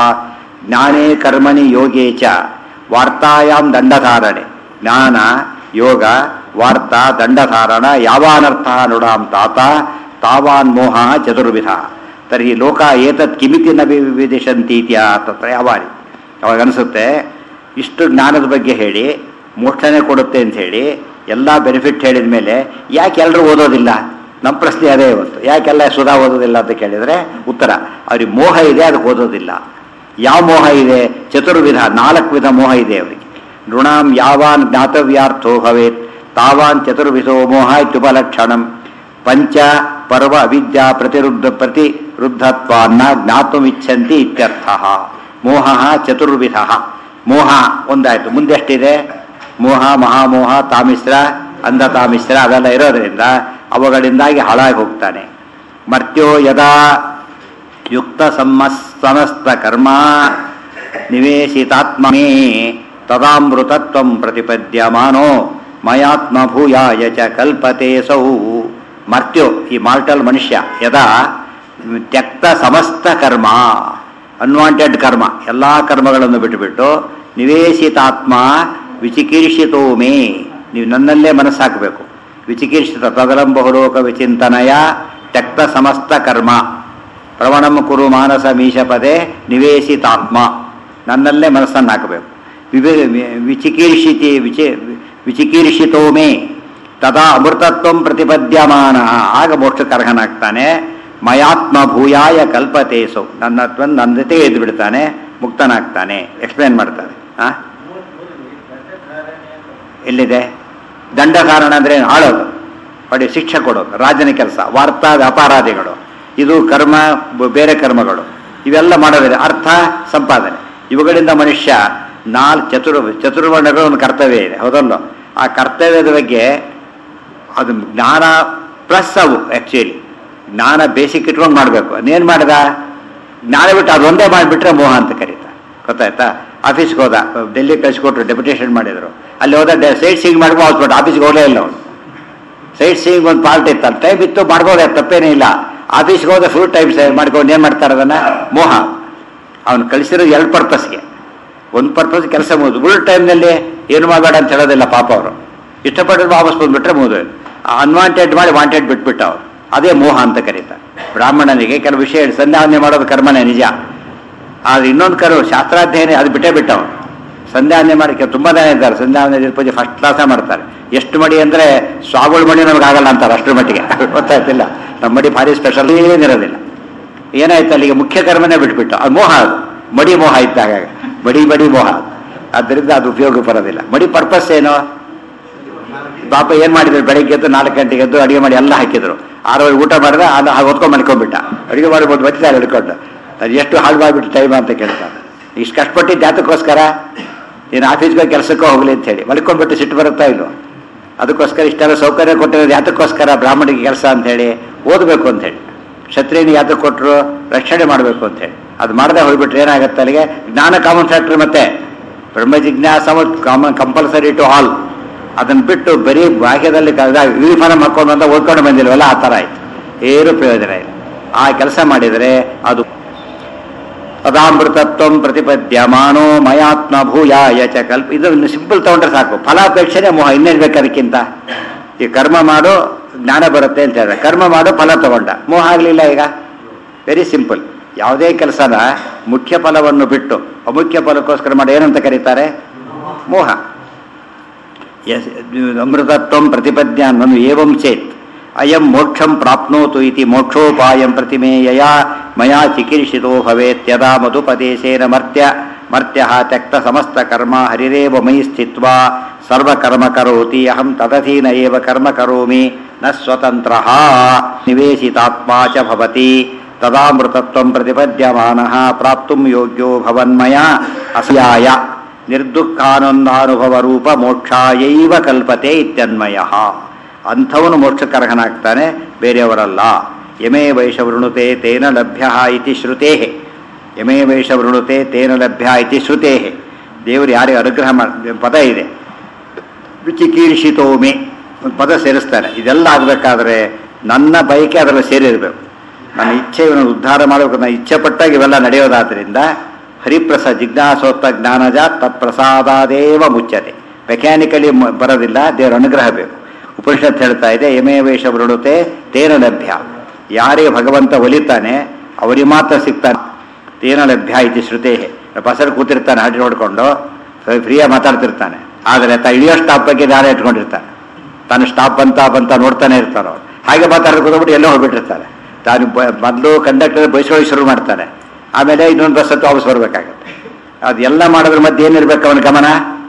ಜ್ಞಾನೇ ಕರ್ಮಣಿ ಯೋಗೇ ಚ ವಾರ್ತಾಯಾಮ್ ದಂಡಧಾರಣೆ ಜ್ಞಾನ ಯೋಗ ವಾರ್ತಾ ದಂಡಧಾರಣ ಯಾವಾನರ್ಥ ನೃಣಾಂ ತಾತ ತಾವಾನ್ ಮೋಹ ಚತುರ್ವಿಧ ತರ್ಹಿ ಲೋಕ ಏತತ್ ಕಿಮಿತಿ ನ ವಿದಿಶಂತೀತ್ಯ ತತ್ರ ಯಾವಾರಿ ಅವಾಗ ಅನಿಸುತ್ತೆ ಇಷ್ಟು ಜ್ಞಾನದ ಬಗ್ಗೆ ಹೇಳಿ ಮೋಕ್ಷನೇ ಕೊಡುತ್ತೆ ಅಂತ ಹೇಳಿ ಎಲ್ಲ ಬೆನಿಫಿಟ್ ಹೇಳಿದ ಮೇಲೆ ಯಾಕೆ ಎಲ್ಲರೂ ಓದೋದಿಲ್ಲ ನಮ್ಮ ಪ್ರಶ್ನೆ ಅದೇ ಇವತ್ತು ಯಾಕೆಲ್ಲ ಸುಧಾ ಓದೋದಿಲ್ಲ ಅಂತ ಕೇಳಿದರೆ ಉತ್ತರ ಅವ್ರಿಗೆ ಮೋಹ ಇದೆ ಅದಕ್ಕೆ ಓದೋದಿಲ್ಲ ಯಾವ ಮೋಹ ಇದೆ ಚತುರ್ವಿಧ ನಾಲ್ಕು ವಿಧ ಮೋಹ ಇದೆ ಅವರಿಗೆ ನೃಣಾಂ ಯಾವಾನ್ ಜ್ಞಾತವ್ಯಾರ್ಥೋ ಭವೇತ್ ತಾವಾನ್ ಚತುರ್ವಿಧೋ ಮೋಹ ಇತ್ಯುಪಲಕ್ಷಣಂ ಪಂಚ ಪರ್ವ ಅವಿದ್ಯಾ ಪ್ರತಿರುದ್ಧ ಪ್ರತಿರುದ್ಧತ್ವಾನ್ನ ಜ್ಞಾತುಮಿಚ್ಛಂತಿ ಇತ್ಯರ್ಥ ಮೋಹ ಚತುರ್ವಿಧ ಮೋಹ ಒಂದಾಯ್ತು ಮುಂದೆಷ್ಟಿದೆ ಮೋಹ ಮಹಾಮೋಹ ತಾಮಿಶ್ರ ಅಂಧ ತಾಮಿಶ್ರ ಅವೆಲ್ಲ ಇರೋದ್ರಿಂದ ಅವುಗಳಿಂದಾಗಿ ಹಾಳಾಗಿ ಹೋಗ್ತಾನೆ ಮರ್ತ್ಯೋ ಯದಾ ಯುಕ್ತ ಸಮಸ್ ಸಮಸ್ತ ಕರ್ಮ ನಿವೇಶಿತಾತ್ಮನೇ ತದಾಮೃತತ್ವಂ ಪ್ರತಿಪದ್ಯಮಾನೋ ಮಯಾತ್ಮ ಭೂಯಾಯ ಚ ಕಲ್ಪತೆ ಸೌ ಮರ್ತ್ಯೋ ಈ ಮಾರ್ಟಲ್ ಮನುಷ್ಯ ಯದಾ ತ್ಯಕ್ತ ಸಮಸ್ತ ಕರ್ಮ ಅನ್ವಾಂಟೆಡ್ ಕರ್ಮ ಎಲ್ಲ ಕರ್ಮಗಳನ್ನು ಬಿಟ್ಟುಬಿಟ್ಟು ನಿವೇಶಿತಾತ್ಮ ವಿಚಿಕೀರ್ಷಿತೋ ಮೇ ನೀವು ನನ್ನಲ್ಲೇ ಮನಸ್ಸು ಹಾಕಬೇಕು ವಿಚಿಕೀರ್ಷಿತ ತದಲಂ ಬಹುಲೋಕ ವಿಚಿಂತನಯ ತ್ಯಕ್ತ ಸಮಸ್ತ ಕರ್ಮ ಪ್ರವಣಂ ಕುರು ಮಾನಸ ಮೀಶಪದೆ ನಿವೇಶಿತಾತ್ಮ ನನ್ನಲ್ಲೇ ಮನಸ್ಸನ್ನು ಹಾಕಬೇಕು ವಿವೇ ವಿಚಿಕೀರ್ಷಿತಿ ವಿಚಿ ವಿಚಿಕೀರ್ಷಿತೋ ಮೇ ತದಾ ಅಮೃತತ್ವ ಪ್ರತಿಪದ್ಯಮಾನ ಆಗ ಮೋಕ್ಷಕ್ಕೆ ಅರ್ಹನಾಗ್ತಾನೆ ಮಯಾತ್ಮ ಭೂಯಾಯ ಕಲ್ಪತೇಸು ನನ್ನ ನನ್ನ ಜೊತೆ ಎದ್ದು ಬಿಡ್ತಾನೆ ಮುಕ್ತನಾಗ್ತಾನೆ ಎಕ್ಸ್ಪ್ಲೇನ್ ಮಾಡ್ತಾರೆ ಆ ಎಲ್ಲಿದೆ ದಂಡಕಾರಣ ಅಂದ್ರೆ ಏನು? ಆಳೋದು ಹೊಡಿ ಶಿಕ್ಷೆ ಕೊಡೋದು ರಾಜನ ಕೆಲಸ ವಾರ್ತಾ ವ್ಯಾಪಾರಾದಿಗಳು ಇದು ಕರ್ಮ ಬ- ಬೇರೆ ಕರ್ಮಗಳು ಇವೆಲ್ಲ ಮಾಡೋದಿಲ್ಲ ಅರ್ಥ ಸಂಪಾದನೆ ಇವುಗಳಿಂದ ಮನುಷ್ಯ ನಾಲ್ಕು ಚತುರ್ ಚತುರ್ವರ್ಣಗಳು ಒಂದು ಕರ್ತವ್ಯ ಇದೆ ಹೌದಲ್ಲೋ ಆ ಕರ್ತವ್ಯದ ಬಗ್ಗೆ ಅದು ಜ್ಞಾನ ಪ್ಲಸ್ ಅವು ಆ್ಯಕ್ಚುಲಿ ಜ್ಞಾನ ಬೇಸಿಕ್ ಇಟ್ಕೊಂಡು ಮಾಡಬೇಕು ಅದೇನು ಮಾಡಿದ ಜ್ಞಾನ ಬಿಟ್ಟು ಅದೊಂದೇ ಮಾಡಿಬಿಟ್ರೆ ಮೋಹ ಅಂತ ಕರೀತಾ ಗೊತ್ತಾಯ್ತಾ ಆಫೀಸ್ಗೆ ಹೋದ ಡೆಲ್ಲಿ ಕಳಿಸ್ಕೊಟ್ರು ಡೆಪ್ಯುಟೇಷನ್ ಮಾಡಿದ್ರು ಅಲ್ಲಿ ಹೋದ ಸೈಟ್ ಸೀಯಿಂಗ್ ಮಾಡ್ಕೊ ಹಾಸ್ಬಿಟ್ಟು ಆಫೀಸ್ಗೆ ಹೋಗಲೇ ಇಲ್ಲ ಅವನು ಸೈಟ್ ಸೀಯಿಂಗ್ ಒಂದು ಪಾರ್ಟ್ ಇತ್ತು ಅಲ್ಲಿ ಟೈಮ್ ಇತ್ತು ಮಾಡ್ಬೋದೇ ತಪ್ಪೇನೇ ಇಲ್ಲ ಆಫೀಸ್ಗೆ ಹೋದ ಫುಲ್ ಟೈಮ್ ಮಾಡ್ಕೊಂಡು ಏನು ಮಾಡ್ತಾರೆ ಅದನ್ನ ಮೋಹ ಅವನು ಕಳಿಸಿರೋದು ಎರಡು ಪರ್ಪಸ್ಗೆ ಒಂದು ಪರ್ಪಸ್ ಕೆಲಸ ಮುಗಿದು ಉಳಿದ ಟೈಮ್ನಲ್ಲಿ ಏನು ಮಾಡಬೇಡ ಅಂತ ಹೇಳೋದಿಲ್ಲ ಪಾಪ ಅವರು ಇಷ್ಟಪಟ್ಟು ವಾಪಸ್ ಬಂದ್ಬಿಟ್ರೆ ಮುಗಿದು ಅನ್ವಾಂಟೆಡ್ ಮಾಡಿ ವಾಂಟೆಡ್ ಬಿಟ್ಬಿಟ್ಟ ಅವರು ಅದೇ ಮೋಹ ಅಂತ ಕರೀತಾರೆ ಬ್ರಾಹ್ಮಣನಿಗೆ ಕೆಲವು ವಿಷಯ ಹೇಳಿ ಸಂಧ್ಯಾವನೆ ಮಾಡೋದು ಕರ್ಮನೇ ನಿಜ ಆದ್ರೆ ಇನ್ನೊಂದು ಕರು ಶಾಸ್ತ್ರಾಧ್ಯಯನ ಅದು ಬಿಟ್ಟೇ ಬಿಟ್ಟ ಅವನು ಸಂಧ್ಯಾವನೆ ಮಾಡಿ ಕೆಲ- ತುಂಬಾ ಜನ ಇದ್ದಾರೆ ಸಂಧ್ಯಾವನೆ ಪೂಜೆ ಫಸ್ಟ್ ಕ್ಲಾಸ ಮಾಡ್ತಾರೆ ಎಷ್ಟು ಮಡಿ ಅಂದ್ರೆ ಸ್ವಾಗುಳ ಮಡಿ ನಮ್ಗೆ ಆಗಲ್ಲ ಅಂತಾರೆ ಅಷ್ಟರ ಮಟ್ಟಿಗೆ ಗೊತ್ತಾಯ್ತಿಲ್ಲ ನಮ್ಮ ಮಡಿ ಭಾರಿ ಸ್ಪೆಷಲ್ ಏನಿರೋದಿಲ್ಲ ಏನಾಯ್ತು ಅಲ್ಲಿಗೆ ಮುಖ್ಯ ಕರ್ಮನೇ ಬಿಟ್ಬಿಟ್ಟು ಅದು ಮೋಹ ಅದು ಮಡಿ ಮೋಹ ಇದ್ದಾಗ ಮಡಿ ಮಡಿ ಮೋಹ ಆದ್ದರಿಂದ ಅದು ಉಪಯೋಗ ಬರೋದಿಲ್ಲ ಮಡಿ ಪರ್ಪಸ್ ಏನು ಪಾಪ ಏನ್ ಮಾಡಿದ್ರು ಬೆಳಿಗ್ಗೆ ಎದ್ದು ನಾಲ್ಕು ಗಂಟೆಗೆ ಎದ್ದು ಅಡಿಗೆ ಮಾಡಿ ಎಲ್ಲ ಹಾಕಿದ್ರು ಆರೂವರೆ ಊಟ ಮಾಡಿದ್ರೆ ಅದು ಹಾಗೆ ಹೊತ್ಕೊಂಡ್ ಮಲ್ಕೊಂಡ್ಬಿಟ್ಟ ಅಡಿಗೆ ಮಾಡ್ಬೋದು ಬಚ್ಚಿದ್ದಾರೆ ಹಿಡ್ಕೊಂಡು ಅದು ಎಷ್ಟು ಹಾಳು ಮಾಡಿಬಿಟ್ಟು ಟೈಮ್ ಅಂತ ಕೇಳ್ತಾರೆ ಇಷ್ಟು ಕಷ್ಟಪಟ್ಟಿದ್ದು ಯಾತಕ್ಕೋಸ್ಕರ ನೀನು ಆಫೀಸ್ಗೆ ಕೆಲಸಕ್ಕೂ ಹೋಗ್ಲಿ ಅಂತ ಹೇಳಿ ಮಲ್ಕೊಂಡ್ಬಿಟ್ಟು ಸಿಟ್ಟು ಬರುತ್ತಾ ಇಲ್ವೋ ಅದಕ್ಕೋಸ್ಕರ ಇಷ್ಟೆಲ್ಲ ಸೌಕರ್ಯ ಕೊಟ್ಟಿರೋದು ಯಾತಕ್ಕೋಸ್ಕರ ಬ್ರಾಹ್ಮಣಿಗೆ ಕೆಲಸ ಅಂತ ಹೇಳಿ ಓದಬೇಕು ಅಂತ ಹೇಳಿ ಕ್ಷತ್ರಿಯನಿಗೆ ಯಾತಕ್ಕೆ ಕೊಟ್ಟರು ರಕ್ಷಣೆ ಮಾಡಬೇಕು ಅಂತ ಹೇಳಿ ಅದು ಮಾಡದೆ ಹೋಗ್ಬಿಟ್ರೆ ಏನಾಗುತ್ತೆ ಅಲ್ಲಿಗೆ ಜ್ಞಾನ ಕಾಮನ್ ಫ್ಯಾಕ್ಟ್ರಿ ಮತ್ತೆ ಬ್ರಹ್ಮ ಜಿಜ್ಞಾಸ ಕಾಮನ್ ಕಂಪಲ್ಸರಿ ಟು ಆಲ್ ಅದನ್ನ ಬಿಟ್ಟು ಬರೀ ಬಾಹ್ಯದಲ್ಲಿ ಯೂನಿಫಾರ್ಮ್ ಹಾಕೊಂಡು ಅಂತ ಓದ್ಕೊಂಡು ಬಂದಿಲ್ವಲ್ಲ ಆ ಥರ ಆಯ್ತು ಏನು ಪ್ರಯೋಜನ ಇಲ್ಲ ಆ ಕೆಲಸ ಮಾಡಿದರೆ ಅದು ತದಾಮೃತತ್ವಂ ಪ್ರತಿಪದ್ಯಮಾನೋ ಮಯಾತ್ಮ ಭೂಯಾಯ ಚ ಕಲ್ಪ ಇದು ಸಿಂಪಲ್ ತಗೊಂಡ್ರೆ ಸಾಕು ಫಲಾಪೇಕ್ಷೆನೇ ಮೋಹ ಇನ್ನೇನು ಬೇಕು ಅದಕ್ಕಿಂತ ಈ ಕರ್ಮ ಮಾಡು ಜ್ಞಾನ ಬರುತ್ತೆ ಅಂತ ಹೇಳಿದ್ರೆ ಕರ್ಮ ಮಾಡು ಫಲ ತಗೊಂಡ ಮೋಹ ಆಗಲಿಲ್ಲ ಈಗ ವೆರಿ ಸಿಂಪಲ್ ಯಾವುದೇ ಕೆಲಸನ ಮುಖ್ಯ ಫಲವನ್ನು ಬಿಟ್ಟು ಅಮುಖ್ಯ ಫಲಕ್ಕೋಸ್ಕರ ಮಾಡಿ ಏನಂತ ಕರೀತಾರೆ ಮೋಹ ಯಸ್- ಅಮೃತತ್ವಂ ಪ್ರತಿಪದ್ಯ ನನು ಏವಂ ಚೇತ್ ಅಯಂ ಮೋಕ್ಷಂ ಪ್ರಾಪ್ನೋತು ಇತಿ ಮೋಕ್ಷೋಪಾಯಂ ಪ್ರತಿಮೇಯಯ ಮಯಾ ಚಿಕೀರ್ಷಿತೋ ಭವೇತ್ ಯದಾ ಮಧುಪದೇಶೇನ ಮರ್ತ್ಯ ಮರ್ತ್ಯ ತ್ಯಕ್ತ ಸಮಸ್ತ ಕರ್ಮ ಹರಿರೇವ ಮಯಿ ಸ್ಥಿತ್ವಾ ಸರ್ವಕರ್ಮ ಕರೋತಿ ಅಹಂ ತದಧೀನ ಏವ ಕರ್ಮ ಕರೋಮಿ ನ ಸ್ವತಂತ್ರ ನಿವೇಶಿತಾತ್ಮಾ ಚ ಭವತಿ ತದಾಮೃತತ್ವಂ ಪ್ರತಿಪದ್ಯಮಾನಃ ಪ್ರಾಪ್ತುಂ ಯೋಗ್ಯೋ ಭವನ್ಮಯ ಅಸ್ಯಾಯ ನಿರ್ದುಃಖಾನಂದಾನುಭವ ರೂಪ ಮೋಕ್ಷಾಯೈವ ಕಲ್ಪತೆ ಇತ್ಯನ್ಮಯ ಅಂಥವನು ಮೋಕ್ಷಕರ್ಹನಾಗ್ತಾನೆ ಬೇರೆಯವರಲ್ಲ ಯಮೇ ವೈಷವೃಣುತೆ ತೇನ ಲಭ್ಯ ಇತಿ ಶ್ರುತೇ ಯಮೇ ವೈಷವೃಣುತೆ ತೇನ ಲಭ್ಯ ಇತಿ ಶ್ರುತೇ ದೇವರು ಯಾರಿಗೆ ಅನುಗ್ರಹ ಮಾಡಿ ಪದ ಇದೆ ವಿಚಿಕೀರ್ಷಿತೋಮಿ ಒಂದು ಪದ ಸೇರಿಸ್ತಾರೆ ಇದೆಲ್ಲ ಆಗಬೇಕಾದ್ರೆ ನನ್ನ ಬಯಕೆ ಅದರಲ್ಲಿ ಸೇರಿರಬೇಕು ನನ್ನ ಇಚ್ಛೆ ಇವನು ಉದ್ಧಾರ ಮಾಡಬೇಕು ನನ್ನ ಇಚ್ಛೆ ಪಟ್ಟಾಗ ಇವೆಲ್ಲ ನಡೆಯೋದಾದ್ರಿಂದ ಹರಿಪ್ರಸಾದ ಜಿಜ್ಞಾಸೋತ್ತ ಜ್ಞಾನಜ ತತ್ಪ್ರಸಾದಾದೇವ ಮುಚ್ಚತೆ ಮೆಕ್ಯಾನಿಕಲಿ ಬರೋದಿಲ್ಲ ದೇವರ ಅನುಗ್ರಹ ಬೇಕು ಉಪನಿಷತ್ ಹೇಳ್ತಾ ಇದೆ ಯಮೇ ವೇಷ ವೃಣುತೆ ತೇನ ಲಭ್ಯ ಯಾರಿಗೆ ಭಗವಂತ ಒಲಿತಾನೆ ಅವರಿಗೆ ಮಾತ್ರ ಸಿಗ್ತಾನೆ ತೇನ ಲಭ್ಯ ಇತಿ ಶ್ರುತೇ ಬಸರು ಕೂತಿರ್ತಾನೆ ಹಾಡಿ ನೋಡ್ಕೊಂಡು ಫ್ರೀಯಾಗಿ ಮಾತಾಡ್ತಿರ್ತಾನೆ ಆದರೆ ತ ಇಳಿಯೋ ಸ್ಟಾಪ್ ಬಗ್ಗೆ ದಾರ ಇಟ್ಕೊಂಡಿರ್ತಾನೆ ತಾನು ಸ್ಟಾಪ್ ಬಂತ ಬಂತ ನೋಡ್ತಾನೆ ಇರ್ತಾರೋ ಹಾಗೆ ಮಾತಾಡೋದು ಕೂತ್ಬಿಟ್ಟು ಎಲ್ಲೋ ಹೋಗ್ಬಿಟ್ಟಿರ್ತಾರೆ ತಾನು ಬ- ಮೊದಲು ಕಂಡಕ್ಟರ್ ಬಯಸೋಗಿ ಶುರು ಮಾಡ್ತಾನೆ ಆಮೇಲೆ ಇನ್ನೊಂದು ಬಸ್ ಹತ್ತು ವಾಪಸ್ ಬರಬೇಕಾಗತ್ತೆ ಅದೆಲ್ಲ ಮಾಡೋದ್ರ ಮಧ್ಯೆ ಏನಿರ್ಬೇಕು ಅವನ ಗಮನ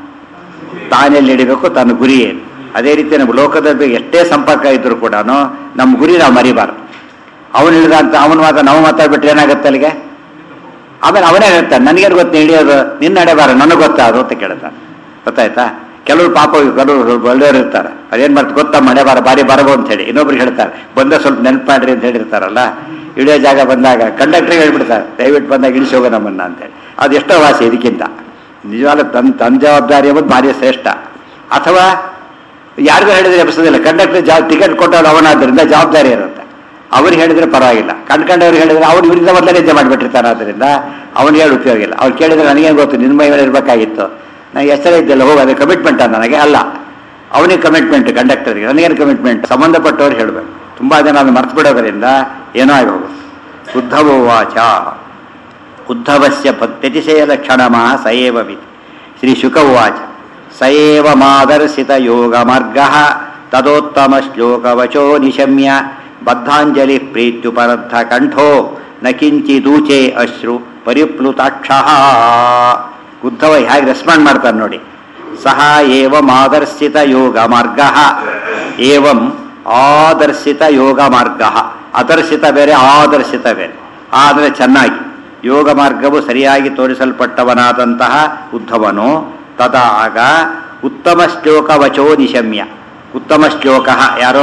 ತಾನೆಲ್ಲಿ ಹಿಡಿಬೇಕು ತನ್ನ ಗುರಿ ಏನು ಅದೇ ರೀತಿ ನಮ್ಮ ಲೋಕದಲ್ಲಿ ಎಷ್ಟೇ ಸಂಪರ್ಕ ಇದ್ರೂ ಕೂಡ ನಮ್ಮ ಗುರಿ ನಾವು ಮರಿಬಾರ್ದು ಅವನು ಹಿಡಿದ ಅಂತ ಅವನ ಮಾತ್ರ ನಾವು ಮಾತಾಡ್ಬಿಟ್ರೆ ಏನಾಗುತ್ತೆ ಅಲ್ಲಿಗೆ ಆಮೇಲೆ ಅವನೇ ಹೇಳ್ತಾನೆ ನನಗೇನು ಗೊತ್ತು ಹಿಡಿಯೋದು ನಿನ್ನ ನಡೆಬಾರ ನನಗೆ ಗೊತ್ತಾ ಅದು ಅಂತ ಕೇಳ್ತಾನೆ ಗೊತ್ತಾಯ್ತಾ ಕೆಲವರು ಪಾಪ ಕೆಲವರು ಒಳ್ಳೆಯವರು ಇರ್ತಾರೆ ಅದೇನು ಮಾಡ್ತಾರೆ ಗೊತ್ತಾ ಮಳೆ ಬಾರ ಬಾರಿ ಬರಬೋ ಅಂತ ಹೇಳಿ ಇನ್ನೊಬ್ರಿಗೆ ಹೇಳ್ತಾರೆ ಬಂದ ಸ್ವಲ್ಪ ನೆನಪು ಮಾಡ್ರಿ ಅಂತ ಹೇಳಿರ್ತಾರಲ್ಲ ಇಳಿಯೋ ಜಾಗ ಬಂದಾಗ ಕಂಡಕ್ಟ್ರಿಗೆ ಹೇಳ್ಬಿಡ್ತಾರೆ ದಯವಿಟ್ಟು ಬಂದಾಗ ಇಳಿಸಿ ಹೋಗೋ ನಮ್ಮನ್ನ ಅಂತೇಳಿ ಅದು ಎಷ್ಟೋ ವಾಸಿ ಇದಕ್ಕಿಂತ ನಿಜವಾದ ತನ್ನ ತನ್ನ ಜವಾಬ್ದಾರಿ ಎಂಬುದು ಭಾರಿ ಶ್ರೇಷ್ಠ ಅಥವಾ ಯಾರಿಗೂ ಹೇಳಿದ್ರೆ ಎಬ್ಸೋದಿಲ್ಲ ಕಂಡಕ್ಟರ್ ಜಾ ಟಿಕೆಟ್ ಕೊಟ್ಟವ್ರು ಅವನಾದ್ರಿಂದ ಜವಾಬ್ದಾರಿ ಇರುತ್ತೆ ಅವ್ರಿಗೆ ಹೇಳಿದ್ರೆ ಪರವಾಗಿಲ್ಲ ಕಂಡ್ಕೊಂಡವ್ರಿಗೆ ಹೇಳಿದ್ರೆ ಅವ್ರು ಇವರಿಂದ ಮೊದಲೇ ನಿದ್ದೆ ಮಾಡಿಬಿಟ್ಟಿರ್ತಾರೆ ಆದ್ದರಿಂದ ಅವ್ನಿಗೆ ಹೇಳಿ ಉಪಯೋಗ ಇಲ್ಲ ಅವ್ರು ಕೇಳಿದ್ರೆ ನನಗೇನು ಗೊತ್ತು ನಿನ್ನ ಮೈ ಮೇಲೆ ಇರಬೇಕಾಗಿತ್ತು ನನಗೆ ಎಚ್ಚರ ಇದ್ದಲ್ಲ ಹೋಗಿ ಅದು ಕಮಿಟ್ಮೆಂಟ್ ನನಗೆ ಅಲ್ಲ ಅವನಿಗೆ ಕಮಿಟ್ಮೆಂಟ್ ಕಂಡಕ್ಟರ್ಗೆ ನನಗೇನು ಕಮಿಟ್ಮೆಂಟ್ ಸಂಬಂಧಪಟ್ಟವ್ರು ಹೇಳಬೇಕು ತುಂಬ ಜನ ಅದನ್ನು ಮರ್ತು ಬಿಡೋದ್ರಿಂದ ಏನೋ ಆಗಿ ಹೋಗುತ್ತೆ ಉದ್ಧವ ವಾಚ ಉದ್ಧವಸ್ಯ ಪ್ರತಿಶಯ ಲಕ್ಷಣಮಃ ಸಯೇವ ವಿಧಿ ಶ್ರೀ ಶುಕ ಉವಾಚ ಸಯೇವ ಮಾದರ್ಶಿತ ಯೋಗ ಮಾರ್ಗ ತದೋತ್ತಮ ಶ್ಲೋಕವಚೋ ನಿಶಮ್ಯ ಬದ್ಧಾಂಜಲಿ ಪ್ರೀತ್ಯುಪರದ್ಧ ಕಂಠೋ ನ ಕಿಂಚಿದೂಚೆ ಅಶ್ರು ಪರಿಪ್ಲುತಾಕ್ಷ ಉದ್ಧವ ಹೇಗೆ ರೆಸ್ಪಾಂಡ್ ಮಾಡ್ತಾನೆ ನೋಡಿ ಸಹ ಏವ ಮಾದರ್ಶಿತ ಯೋಗ ಮಾರ್ಗ ಏವಂ ಆದರ್ಶಿತ ಯೋಗ ಮಾರ್ಗ ಅದರ್ಶಿತ ಬೇರೆ ಆದರ್ಶಿತ ಬೇರೆ ಆದರೆ ಚೆನ್ನಾಗಿ ಯೋಗ ಮಾರ್ಗವು ಸರಿಯಾಗಿ ತೋರಿಸಲ್ಪಟ್ಟವನಾದಂತಹ ಉದ್ಧವನು ತದಾ ಆಗ ಉತ್ತಮ ಶ್ಲೋಕ ವಚೋ ನಿಶಮ್ಯ ಉತ್ತಮ ಶ್ಲೋಕ ಯಾರೋ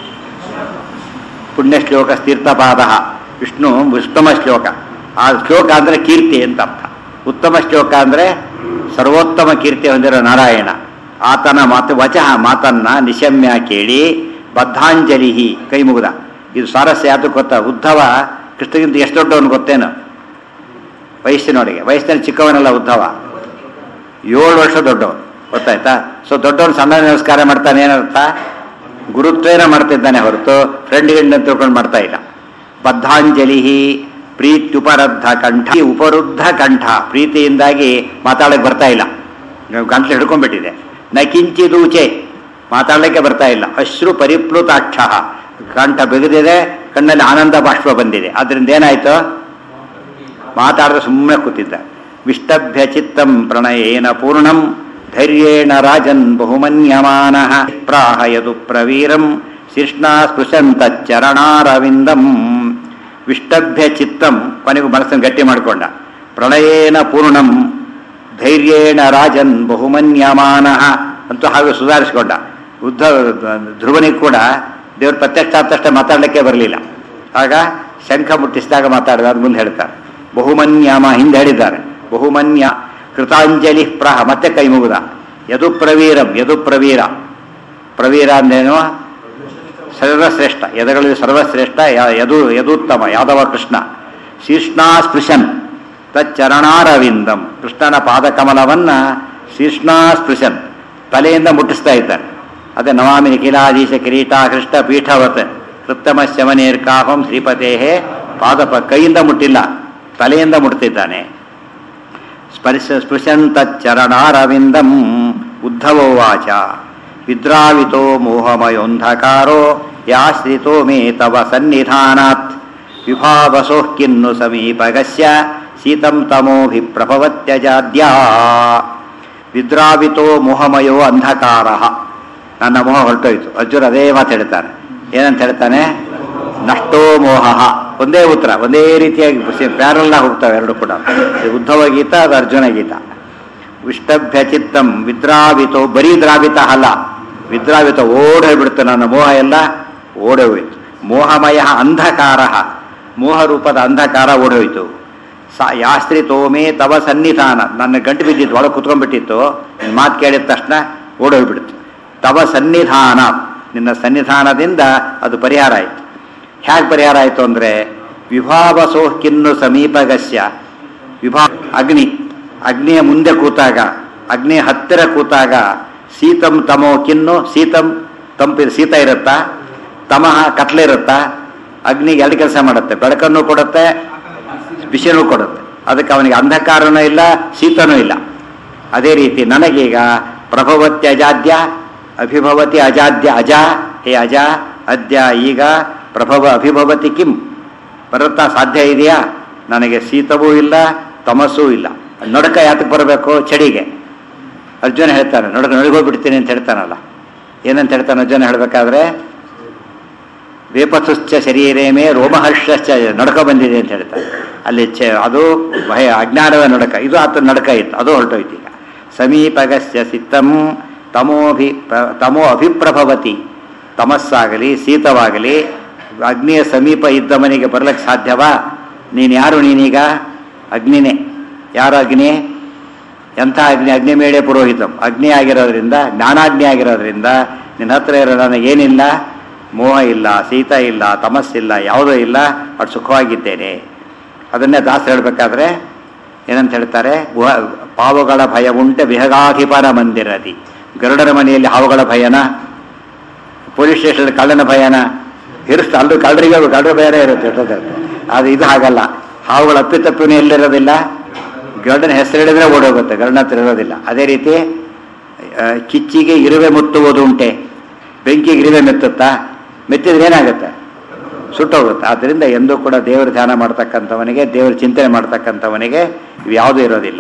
ಪುಣ್ಯ ಶ್ಲೋಕ ತೀರ್ಥಪಾದ ವಿಷ್ಣು ಉತ್ತಮ ಶ್ಲೋಕ ಆ ಶ್ಲೋಕ ಅಂದರೆ ಕೀರ್ತಿ ಅಂತ ಅರ್ಥ ಉತ್ತಮ ಶ್ಲೋಕ ಅಂದರೆ ಸರ್ವೋತ್ತಮ ಕೀರ್ತಿ ಹೊಂದಿರೋ ನಾರಾಯಣ ಆತನ ಮಾತು ವಚಃ ಮಾತನ್ನ ನಿಶಮ್ಯ ಕೇಳಿ ಬದ್ಧಾಂಜಲಿ ಕೈ ಮುಗಿದ ಇದು ಸ್ವಾರಸ್ಯ ಯಾತಕ್ಕೆ ಗೊತ್ತಾ ಉದ್ಧವ ಕೃಷ್ಣಗಿಂತ ಎಷ್ಟು ದೊಡ್ಡವನು ಗೊತ್ತೇನು ವಯಸ್ಸಿನೊಳಗೆ ವಯಸ್ಸಿನಲ್ಲಿ ಚಿಕ್ಕವನಲ್ಲ ಉದ್ಧವ ಏಳು ವರ್ಷ ದೊಡ್ಡವನು ಗೊತ್ತಾಯ್ತಾ ಸೊ ದೊಡ್ಡವನು ಸಣ್ಣ ನಮಸ್ಕಾರ ಮಾಡ್ತಾನೆ ಏನರ್ಥ ಗುರುತ್ವೇನ ಮಾಡ್ತಿದ್ದಾನೆ ಹೊರತು ಫ್ರೆಂಡ್ ಗಿಂಡ್ ಅಂತ ತಿಳ್ಕೊಂಡು ಮಾಡ್ತಾ ಇಲ್ಲ ಬದ್ಧಾಂಜಲಿ ಪ್ರೀತ್ಯುಪರದ್ಧ ಕಂಠ ಈ ಉಪರುದ್ಧ ಕಂಠ ಪ್ರೀತಿಯಿಂದಾಗಿ ಮಾತಾಡಕ್ಕೆ ಬರ್ತಾ ಇಲ್ಲ ಗಂಟ್ಲು ಹಿಡ್ಕೊಂಡ್ಬಿಟ್ಟಿದೆ ನ ಕಿಂಚಿದೂಚೆ ಮಾತಾಡಲಿಕ್ಕೆ ಬರ್ತಾ ಇಲ್ಲ ಅಶ್ರು ಪರಿಪ್ಲುತಾಕ್ಷ ಕಂಠ ಬೆಗೆದಿದೆ ಕಣ್ಣಲ್ಲಿ ಆನಂದ ಬಾಷ್ಪ ಬಂದಿದೆ ಅದರಿಂದ ಏನಾಯ್ತು ಮಾತಾಡಿದ್ರೆ ಸುಮ್ಮನೆ ಕೂತಿದ್ದ ವಿಷ್ಟಭ್ಯ ಚಿತ್ತಂ ಪ್ರಣಯೇನ ಪೂರ್ಣಂ ಧೈರ್ಯೇಣ ರಾಜನ್ ಬಹುಮನ್ಯಮಾನ ಪ್ರಾಹಯದು ಪ್ರವೀರಂ ಶಿಷ್ಣಾ ಸ್ಪೃಶಂತ ಚರಣಾರವಿಂದಂ ವಿಷ್ಟಭ್ಯ ಚಿತ್ತಂ ಕೊನೆಗೂ ಮನಸ್ಸನ್ನು ಗಟ್ಟಿ ಮಾಡಿಕೊಂಡ ಪ್ರಣಯೇನ ಪೂರ್ಣಂ ಧೈರ್ಯೇಣ ರಾಜನ್ ಬಹುಮನ್ಯಮಾನ ಅಂತೂ ಹಾಗೆ ಸುಧಾರಿಸಿಕೊಂಡ ಉದ್ಧ ಧ್ರುವನಿಗೆ ಕೂಡ ದೇವ್ರ ಪ್ರತ್ಯಕ್ಷ ಆದ ತಕ್ಷಣ ಮಾತಾಡಲಿಕ್ಕೆ ಬರಲಿಲ್ಲ ಆಗ ಶಂಖ ಮುಟ್ಟಿಸಿದಾಗ ಮಾತಾಡಿದ ಅದು ಮುಂದೆ ಹೇಳ್ತಾರೆ ಬಹುಮನ್ಯಮ ಹಿಂದೆ ಹೇಳಿದ್ದಾರೆ ಬಹುಮನ್ಯ ಕೃತಾಂಜಲಿ ಪ್ರಹ ಮತ್ತೆ ಕೈ ಮುಗುದ ಯದು ಪ್ರವೀರಂ ಯದು ಪ್ರವೀರ ಪ್ರವೀರ ಅಂದೇನು ಸರ್ವಶ್ರೇಷ್ಠ ಯದಗಳಲ್ಲಿ ಸರ್ವಶ್ರೇಷ್ಠ ಯ- ಯದು ಯದುತ್ತಮ ಯಾದವ ಕೃಷ್ಣ ಶೀರ್ಷ್ಣಾ ಸ್ಪೃಶನ್ ತಚ್ಚರಣಾರವಿಂದಂ ಕೃಷ್ಣನ ಪಾದಕಮಲವನ್ನ ಶೀರ್ಷ್ಣಾ ಸ್ಪೃಶನ್ ತಲೆಯಿಂದ ಮುಟ್ಟಿಸ್ತಾ ಇದ್ದಾನೆ ಅದೇ ನಮಾಮಿ ನಿಖಿಲಾಧೀಶ ಕಿರೀಟ ಕೃಷ್ಣ ಪೀಠವತ್ ಕೃತ್ತಮ ಶಮನೇರ್ಕಾಹಂ ಶ್ರೀಪತೇಹೇ ಪಾದಪ ಕೈಯಿಂದ ಮುಟ್ಟಿಲ್ಲ ತಲೆಯಿಂದ ಮುಟ್ತಿದ್ದಾನೆ ಸ್ಪರ್ಶ ಸ್ಪೃಶಂತಚ್ಚರಣಾರವಿಂದಂ ಉದ್ಧವೋವಾಚ ವಿದ್ರಾವಿತೋ ಮೋಹಮಯೋಂಧಕಾರೋ ಯಾಶ್ರಿತೋ ಮೇ ತವ ಸನ್ನಿಧಾನಾತ್ ವಿಭಾವಸೋ ಕಿನ್ನು ಸಮೀಪಗಸ್ಯ ಶೀತಂ ತಮೋಭಿಪ್ರಭವತ್ಯಜಾದ್ಯಾ ವಿದ್ರಾವಿತೋ ಮೋಹಮಯೋ ಅಂಧಕಾರ ನನ್ನ ಮೋಹ ಹೊರಟೋಯ್ತು ಅರ್ಜುನ ಅದೇ ಮಾತು ಹೇಳ್ತಾನೆ ಏನಂತ ಹೇಳ್ತಾನೆ ನಷ್ಟೋ ಮೋಹ ಒಂದೇ ಉತ್ತರ ಒಂದೇ ರೀತಿಯಾಗಿ ಪ್ಯಾರಲ್ಲ ಹೋಗ್ತವೆ ಎರಡು ಕೂಡ ಇದು ಉದ್ಧವ ಗೀತ ಅದು ಅರ್ಜುನ ಗೀತ ವಿಷ್ಟಭ್ಯ ಚಿತ್ತಂ ವಿದ್ರಾವಿತೋ ಬರೀ ದ್ರಾವಿತ ಅಲ್ಲ ವಿದ್ರಾವಿತ ಓಡೇ ಬಿಡ್ತು ನನ್ನ ಮೋಹ ಎಲ್ಲ ಓಡೇ ಹೋಯ್ತು ಮೋಹಮಯ ಅಂಧಕಾರ ಮೋಹ ರೂಪದ ಅಂಧಕಾರ ಓಡೋಯ್ತು ಸ ಯಾಸ್ತ್ರಿ ತೋಮೇ ತವ ಸನ್ನಿಧಾನ ನನ್ನ ಗಂಟು ಬಿದ್ದಿತ್ತು ಒಳಗೆ ಕುತ್ಕೊಂಡ್ಬಿಟ್ಟಿತ್ತು ನಿನ್ನ ಮಾತು ಕೇಳಿದ ತಕ್ಷಣ ಓಡೋಗ್ಬಿಡ್ತು ತವ ಸನ್ನಿಧಾನ ನಿನ್ನ ಸನ್ನಿಧಾನದಿಂದ ಅದು ಪರಿಹಾರ ಆಯಿತು ಹೇಗೆ ಪರಿಹಾರ ಆಯಿತು ಅಂದರೆ ವಿಭಾವಸೋ ಕಿನ್ನು ಸಮೀಪಗಸ್ಯ ವಿಭಾ ಅಗ್ನಿ ಅಗ್ನಿಯ ಮುಂದೆ ಕೂತಾಗ ಅಗ್ನಿಯ ಹತ್ತಿರ ಕೂತಾಗ ಶೀತಂ ತಮೋ ಕಿನ್ನು ಶೀತಂ ತಂಪಿ ಶೀತ ಇರುತ್ತಾ ತಮಃ ಕತ್ಲೆ ಇರುತ್ತಾ ಅಗ್ನಿಗೆ ಎರಡು ಕೆಲಸ ಮಾಡುತ್ತೆ ಬೆಳಕನ್ನು ಕೊಡುತ್ತೆ ಬಿಸಿನೂ ಕೊಡುತ್ತೆ ಅದಕ್ಕೆ ಅವನಿಗೆ ಅಂಧಕಾರನೂ ಇಲ್ಲ ಶೀತನೂ ಇಲ್ಲ ಅದೇ ರೀತಿ ನನಗೀಗ ಪ್ರಭವತ್ಯ ಅಜಾದ್ಯ ಅಭಿಭವತಿ ಅಜಾದ್ಯ ಅಜ ಹೇ ಅಜ ಅದ್ಯ ಈಗ ಪ್ರಭವ ಅಭಿಭವತಿ ಕಿಂ ಬರುತ್ತಾ ಸಾಧ್ಯ ಇದೆಯಾ ನನಗೆ ಶೀತವೂ ಇಲ್ಲ ತಮಸ್ಸೂ ಇಲ್ಲ ನಡುಕ ಯಾತಕ್ಕೆ ಬರಬೇಕು ಚಳಿಗೆ ಅರ್ಜುನ ಹೇಳ್ತಾನೆ ನಡುಕ ನಡುಗೋಗ್ಬಿಡ್ತೀನಿ ಅಂತ ಹೇಳ್ತಾನಲ್ಲ ಏನಂತ ಹೇಳ್ತಾನೆ ಅರ್ಜುನ ಹೇಳಬೇಕಾದ್ರೆ ವೇಪಥುಶ್ಚ ಶರೀರೇ ಮೇ ರೋಮಹರ್ಷಶ್ಚ ನಡಕ ಬಂದಿದೆ ಅಂತ ಹೇಳ್ತಾರೆ ಅಲ್ಲಿ ಚ ಅದು ಭಯ ಅಜ್ಞಾನದ ನಡಕ ಇದು ಆತ ನಡಕ ಇತ್ತು ಅದು ಹೊರಟೋಯ್ತು ಈಗ ಸಮೀಪಗಸ್ಯ ಸಿತ್ತಂ ತಮೋಭಿ ಪ್ರ- ತಮೋ ಅಭಿಪ್ರಭವತಿ ತಮಸ್ಸಾಗಲಿ ಶೀತವಾಗಲಿ ಅಗ್ನಿಯ ಸಮೀಪ ಇದ್ದವನಿಗೆ ಬರಲಿಕ್ಕೆ ಸಾಧ್ಯವಾ ನೀನು ಯಾರು ನೀನೀಗ ಅಗ್ನಿನೇ ಯಾರು ಅಗ್ನಿ ಎಂಥ ಅಗ್ನಿ ಅಗ್ನಿಮೇಳೆ ಪುರೋಹಿತಂ ಅಗ್ನಿ ಆಗಿರೋದ್ರಿಂದ ಜ್ಞಾನಾಗ್ನಿ ಆಗಿರೋದ್ರಿಂದ ನಿನ್ನ ಹತ್ರ ಇರೋ ನನಗೇನಿಲ್ಲ ಮೋಹ ಇಲ್ಲ ಶೀತ ಇಲ್ಲ ತಮಸ್ಸಿಲ್ಲ ಯಾವುದೂ ಇಲ್ಲ ಅಷ್ಟು ಸುಖವಾಗಿದ್ದೇನೆ ಅದನ್ನೇ ದಾಸ ಹೇಳಬೇಕಾದ್ರೆ ಏನಂತ ಹೇಳ್ತಾರೆ ಗುಹ- ಪಾವುಗಳ ಭಯ ಉಂಟೆ ವಿಹಗಾಧಿಪನ ಮಂದಿರದಿ ಗರುಡನ ಮನೆಯಲ್ಲಿ ಹಾವುಗಳ ಭಯನ ಪೊಲೀಸ್ ಸ್ಟೇಷನ್ ಕಳ್ಳನ ಭಯನ ಇರಿಸ್ತಾ ಅಲ್ಲೂ ಕಳ್ಳರಿಗೆ ಕಳ್ಳರ ಭಯನೇ ಇರುತ್ತೆ ಇರ್ತದೆ. ಅದು ಇದು ಹಾಗಲ್ಲ ಹಾವುಗಳ ಅಪ್ಪಿತಪ್ಪಿನೂ ಎಲ್ಲಿರೋದಿಲ್ಲ ಗರುಡನ ಹೆಸರು ಹೇಳಿದ್ರೆ ಓಡೋಗುತ್ತೆ ಗರುಡನ ಹತ್ರ ಇರೋದಿಲ್ಲ ಅದೇ ರೀತಿ ಆ, ಕಿಚ್ಚಿಗೆ ಇರುವೆ ಮುತ್ತುವುದು ಉಂಟೆ ಬೆಂಕಿಗೆ ಇರುವೆ ಮೆತ್ತುತ್ತಾ ಮೆತ್ತಿದ್ರೆ ಏನಾಗುತ್ತೆ ಸುಟ್ಟೋಗುತ್ತೆ ಆದ್ದರಿಂದ ಎಂದೂ ಕೂಡ ದೇವರ ಧ್ಯಾನ ಮಾಡ್ತಕ್ಕಂಥವನಿಗೆ ದೇವರ ಚಿಂತನೆ ಮಾಡ್ತಕ್ಕಂಥವನಿಗೆ ಇವು ಯಾವುದೂ ಇರೋದಿಲ್ಲ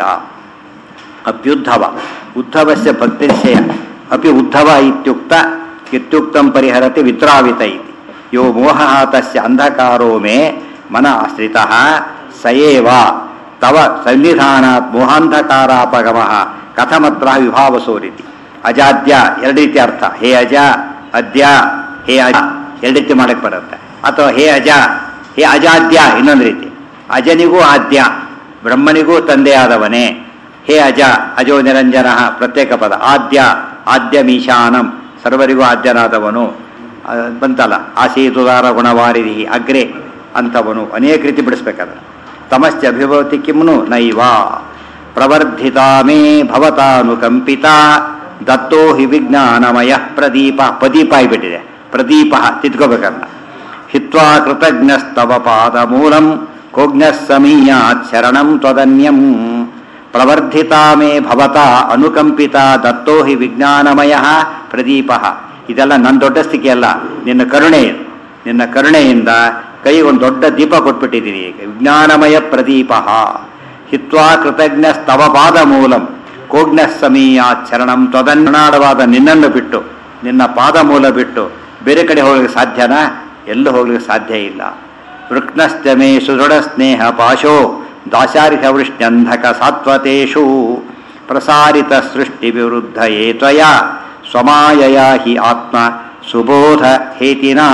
ಅಪ್ಯುದ್ಧವ ಉದ್ಧವಸ್ಯ ಭಕ್ತಿಶಯ ಅಪಿ ಉದ್ಧವ ಇತ್ಯುಕ್ತ ಇತ್ಯುಕ್ತಂ ಪರಿಹರತಿ ವಿತ್ರಾವಿತ ಇತಿ ಯೋ ಮೋಹ ತಸ್ಯ ಅಂಧಕಾರೋ ಮೇ ಮನ ಆಶ್ರಿತ ಸಯೇವ ತವ ಸನ್ನಿಧಾನಾತ್ ಮೋಹಾಂಧಕಾರಾಪಗಮ ಕಥಮತ್ರ ವಿಭಾವಸೋರಿತಿ ಅಜಾದ್ಯ ಎರಡು ರೀತಿ ಅರ್ಥ ಹೇ ಅಜ ಅದ್ಯ ಹೇ ಅಜ ಎರಡು ರೀತಿ ಮಾಡಕ್ಕೆ ಬರುತ್ತೆ ಅಥವಾ ಹೇ ಅಜ ಹೇ ಅಜಾದ್ಯ ಇನ್ನೊಂದು ರೀತಿ ಅಜನಿಗೂ ಆದ್ಯ ಬ್ರಹ್ಮನಿಗೂ ತಂದೆಯಾದವನೇ ಹೇ ಅಜ ಅಜೋ ನಿರಂಜನ ಪ್ರತ್ಯೇಕ ಪದ ಆದ್ಯ ಆದ್ಯಮೀಶಾನಂ ಸರ್ವರಿಗೂ ಆದ್ಯನಾದವನು ಆ, ಬಂತಲ್ಲ ಆಸೀತುದಾರ ಗುಣವಾರಿಧಿ ಅಗ್ರೆ ಅಂತವನು ಅನೇಕ ರೀತಿ ಬಿಡಿಸ್ಬೇಕಾದ್ರೆ ತಮಶ್ಚ ಅಭಿಭವತಿ ಕಿಮ್ನು ನೈವ ಪ್ರವರ್ಧಿತಾ ಮೇ ಭವತಾನುಕಂಪಿತ ದತ್ತೋ ಹಿ ವಿಜ್ಞಾನಮಯ ಪ್ರದೀಪ ಪ್ರದೀಪ ಆಗಿಬಿಟ್ಟಿದೆ ಪ್ರದೀಪ ತಿದ್ಕೋಬೇಕಲ್ಲ ಹಿತ್ವಾ ಕೃತಜ್ಞಸ್ತವ ಪಾದ ಮೂಲಂ ಕೋಜ್ಞಃ ಸಮೀಯಾತ್ ಶರಣಂ ತ್ವದನ್ಯಂ ಪ್ರವರ್ಧಿತಾ ಮೇ ಭವತ ಅನುಕಂಪಿತ ದತ್ತೋ ಹಿ ವಿಜ್ಞಾನಮಯ ಪ್ರದೀಪ ಇದೆಲ್ಲ ನನ್ನ ದೊಡ್ಡ ಸ್ಥಿತಿ ಅಲ್ಲ ನಿನ್ನ ಕರುಣೆ ಇದು. ನಿನ್ನ ಕರುಣೆಯಿಂದ ಕೈ ಒಂದು ದೊಡ್ಡ ದೀಪ ಕೊಟ್ಬಿಟ್ಟಿದ್ದೀನಿ ವಿಜ್ಞಾನಮಯ ಪ್ರದೀಪ ಹಿತ್ವಾ ಕೃತಜ್ಞ ಸ್ತವ ಪಾದ ಮೂಲಂ ಕೋಜ್ಞ ಸಮೀಯಾತ್ ಶರಣಂ ತ್ವದನ್ನಾಡವಾದ ನಿನ್ನನ್ನು ಬಿಟ್ಟು ನಿನ್ನ ಪಾದ ಮೂಲ ಬಿಟ್ಟು ಬೇರೆ ಕಡೆ ಹೋಗಲಿಕ್ಕೆ ಸಾಧ್ಯನಾ ಎಲ್ಲೂ ಹೋಗ್ಲಿಕ್ಕೆ ಸಾಧ್ಯ ಇಲ್ಲ ವೃಕ್ನಶ್ಚ ಮೇ ಸುದೃಢ ಸ್ನೇಹ ಪಾಶೋ ದಾಶಾರಿತ ವೃಷ್ಣ್ಯಂಧಕ ಸಾತ್ವತೇಷು ಪ್ರಸಾರಿತ ಸೃಷ್ಟಿ ವಿರುದ್ಧ ಏತ್ವಯ ಸ್ವಮಾಯಯ ಹಿ ಆತ್ಮ ಸುಬೋಧ ಹೇತಿನಾ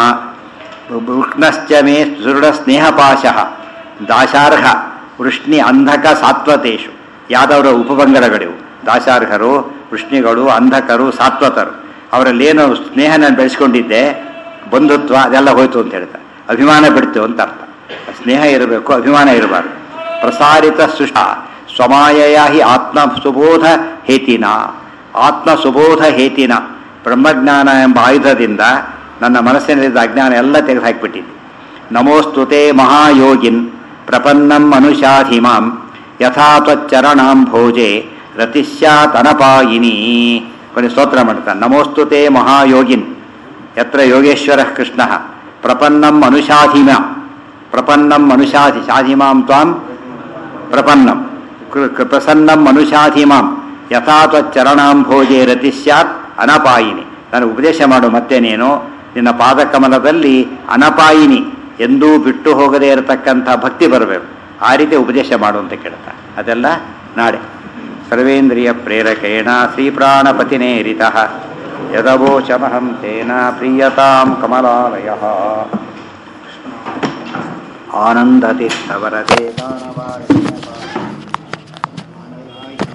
ವೃಕ್ನಶ್ಚ ಮೇ ಸುದೃಢ ಸ್ನೇಹಪಾಶ ದಾಶಾರ್ಹ ವೃಷ್ಣಿ ಅಂಧಕ ಸಾತ್ವತೇಷು ಯಾದವರ ಉಪಪಂಗಡಗಳಿವು ದಾಶಾರ್ಹರು ವೃಷ್ಣಿಗಳು ಅಂಧಕರು ಸಾತ್ವತರು ಅವರಲ್ಲೇನು ಸ್ನೇಹ ನಾನು ಬೆಳೆಸ್ಕೊಂಡಿದ್ದೆ ಬಂಧುತ್ವ ಅದೆಲ್ಲ ಹೋಯ್ತು ಅಂತ ಹೇಳ್ತಾರೆ ಅಭಿಮಾನ ಬಿಡ್ತು ಅಂತ ಅರ್ಥ ಸ್ನೇಹ ಇರಬೇಕು ಅಭಿಮಾನ ಇರಬಾರ್ದು ಪ್ರಸಾರಿತ ಸುಷ ಸ್ವಮಾಯಯ ಹಿ ಆತ್ಮ ಸುಬೋಧ ಹೇತಿನ ಆತ್ಮ ಸುಬೋಧ ಹೇತಿನ ಬ್ರಹ್ಮಜ್ಞಾನ ಎಂಬ ಆಯುಧದಿಂದ ನನ್ನ ಮನಸ್ಸಿನಲ್ಲಿದ್ದ ಅಜ್ಞಾನ ಎಲ್ಲ ತೆಗೆದು ಹಾಕಿಬಿಟ್ಟಿದ್ದೆ ನಮೋಸ್ತುತೆ ಮಹಾಯೋಗಿನ್ ಪ್ರಪನ್ನಂ ಮನುಷ್ಯಾಧಿಮಾಂ ಯಥಾ ತ್ವಚ್ಚರಣಾಂ ಭೋಜೆ ರತಿಸ್ಯಾತನಪಾಯಿನಿ ಕೊನೆ ಸ್ತೋತ್ರ ಮಾಡ್ತಾನೆ ನಮೋಸ್ತುತೆ ಮಹಾಯೋಗಿನ್ ಯತ್ರ ಯೋಗೇಶ್ವರ ಕೃಷ್ಣ ಪ್ರಪನ್ನಂ ಮನುಷಾಧಿಮಾಂ ಪ್ರಪನ್ನಂ ಮನುಷಾಧಿ ಶಾಧಿಮಾಂ ತ್ವಾಂ ಪ್ರಪನ್ನಂ ಕೃ- ಕೃ- ಪ್ರಸನ್ನಂ ಮನುಷಾಧಿಮಾಂ ಯಥಾ ತ್ವಚ್ಚರಣಾಂ ಭೋಜೆ ರತಿ ಸ್ಯಾತ್ ಅನಪಾಯಿನಿ ನಾನು ಉಪದೇಶ ಮಾಡು ಮತ್ತೆ ನೀನು ನಿನ್ನ ಪಾದಕಮಲದಲ್ಲಿ ಅನಪಾಯಿನಿ ಎಂದೂ ಬಿಟ್ಟು ಹೋಗದೇ ಇರತಕ್ಕಂಥ ಭಕ್ತಿ ಬರಬೇಕು ಆ ರೀತಿ ಉಪದೇಶ ಮಾಡು ಅಂತ ಕೇಳ್ತಾ ಅದೆಲ್ಲ ನಾಳೆ ಸರ್ವೇಂದ್ರಿಯ ಪ್ರೇರಕೇಣ ಶ್ರೀಪ್ರಾಣಪತಿನೇರಿತ ಯದವೋಚಮಹಂ ತೇನ ಪ್ರೀಯತಾಂ ಕಮಲಾಲಯ ಆನಂದತಿರ್ಥವರತೆ ದಾನವಾರಣ್ಯಪಾಲ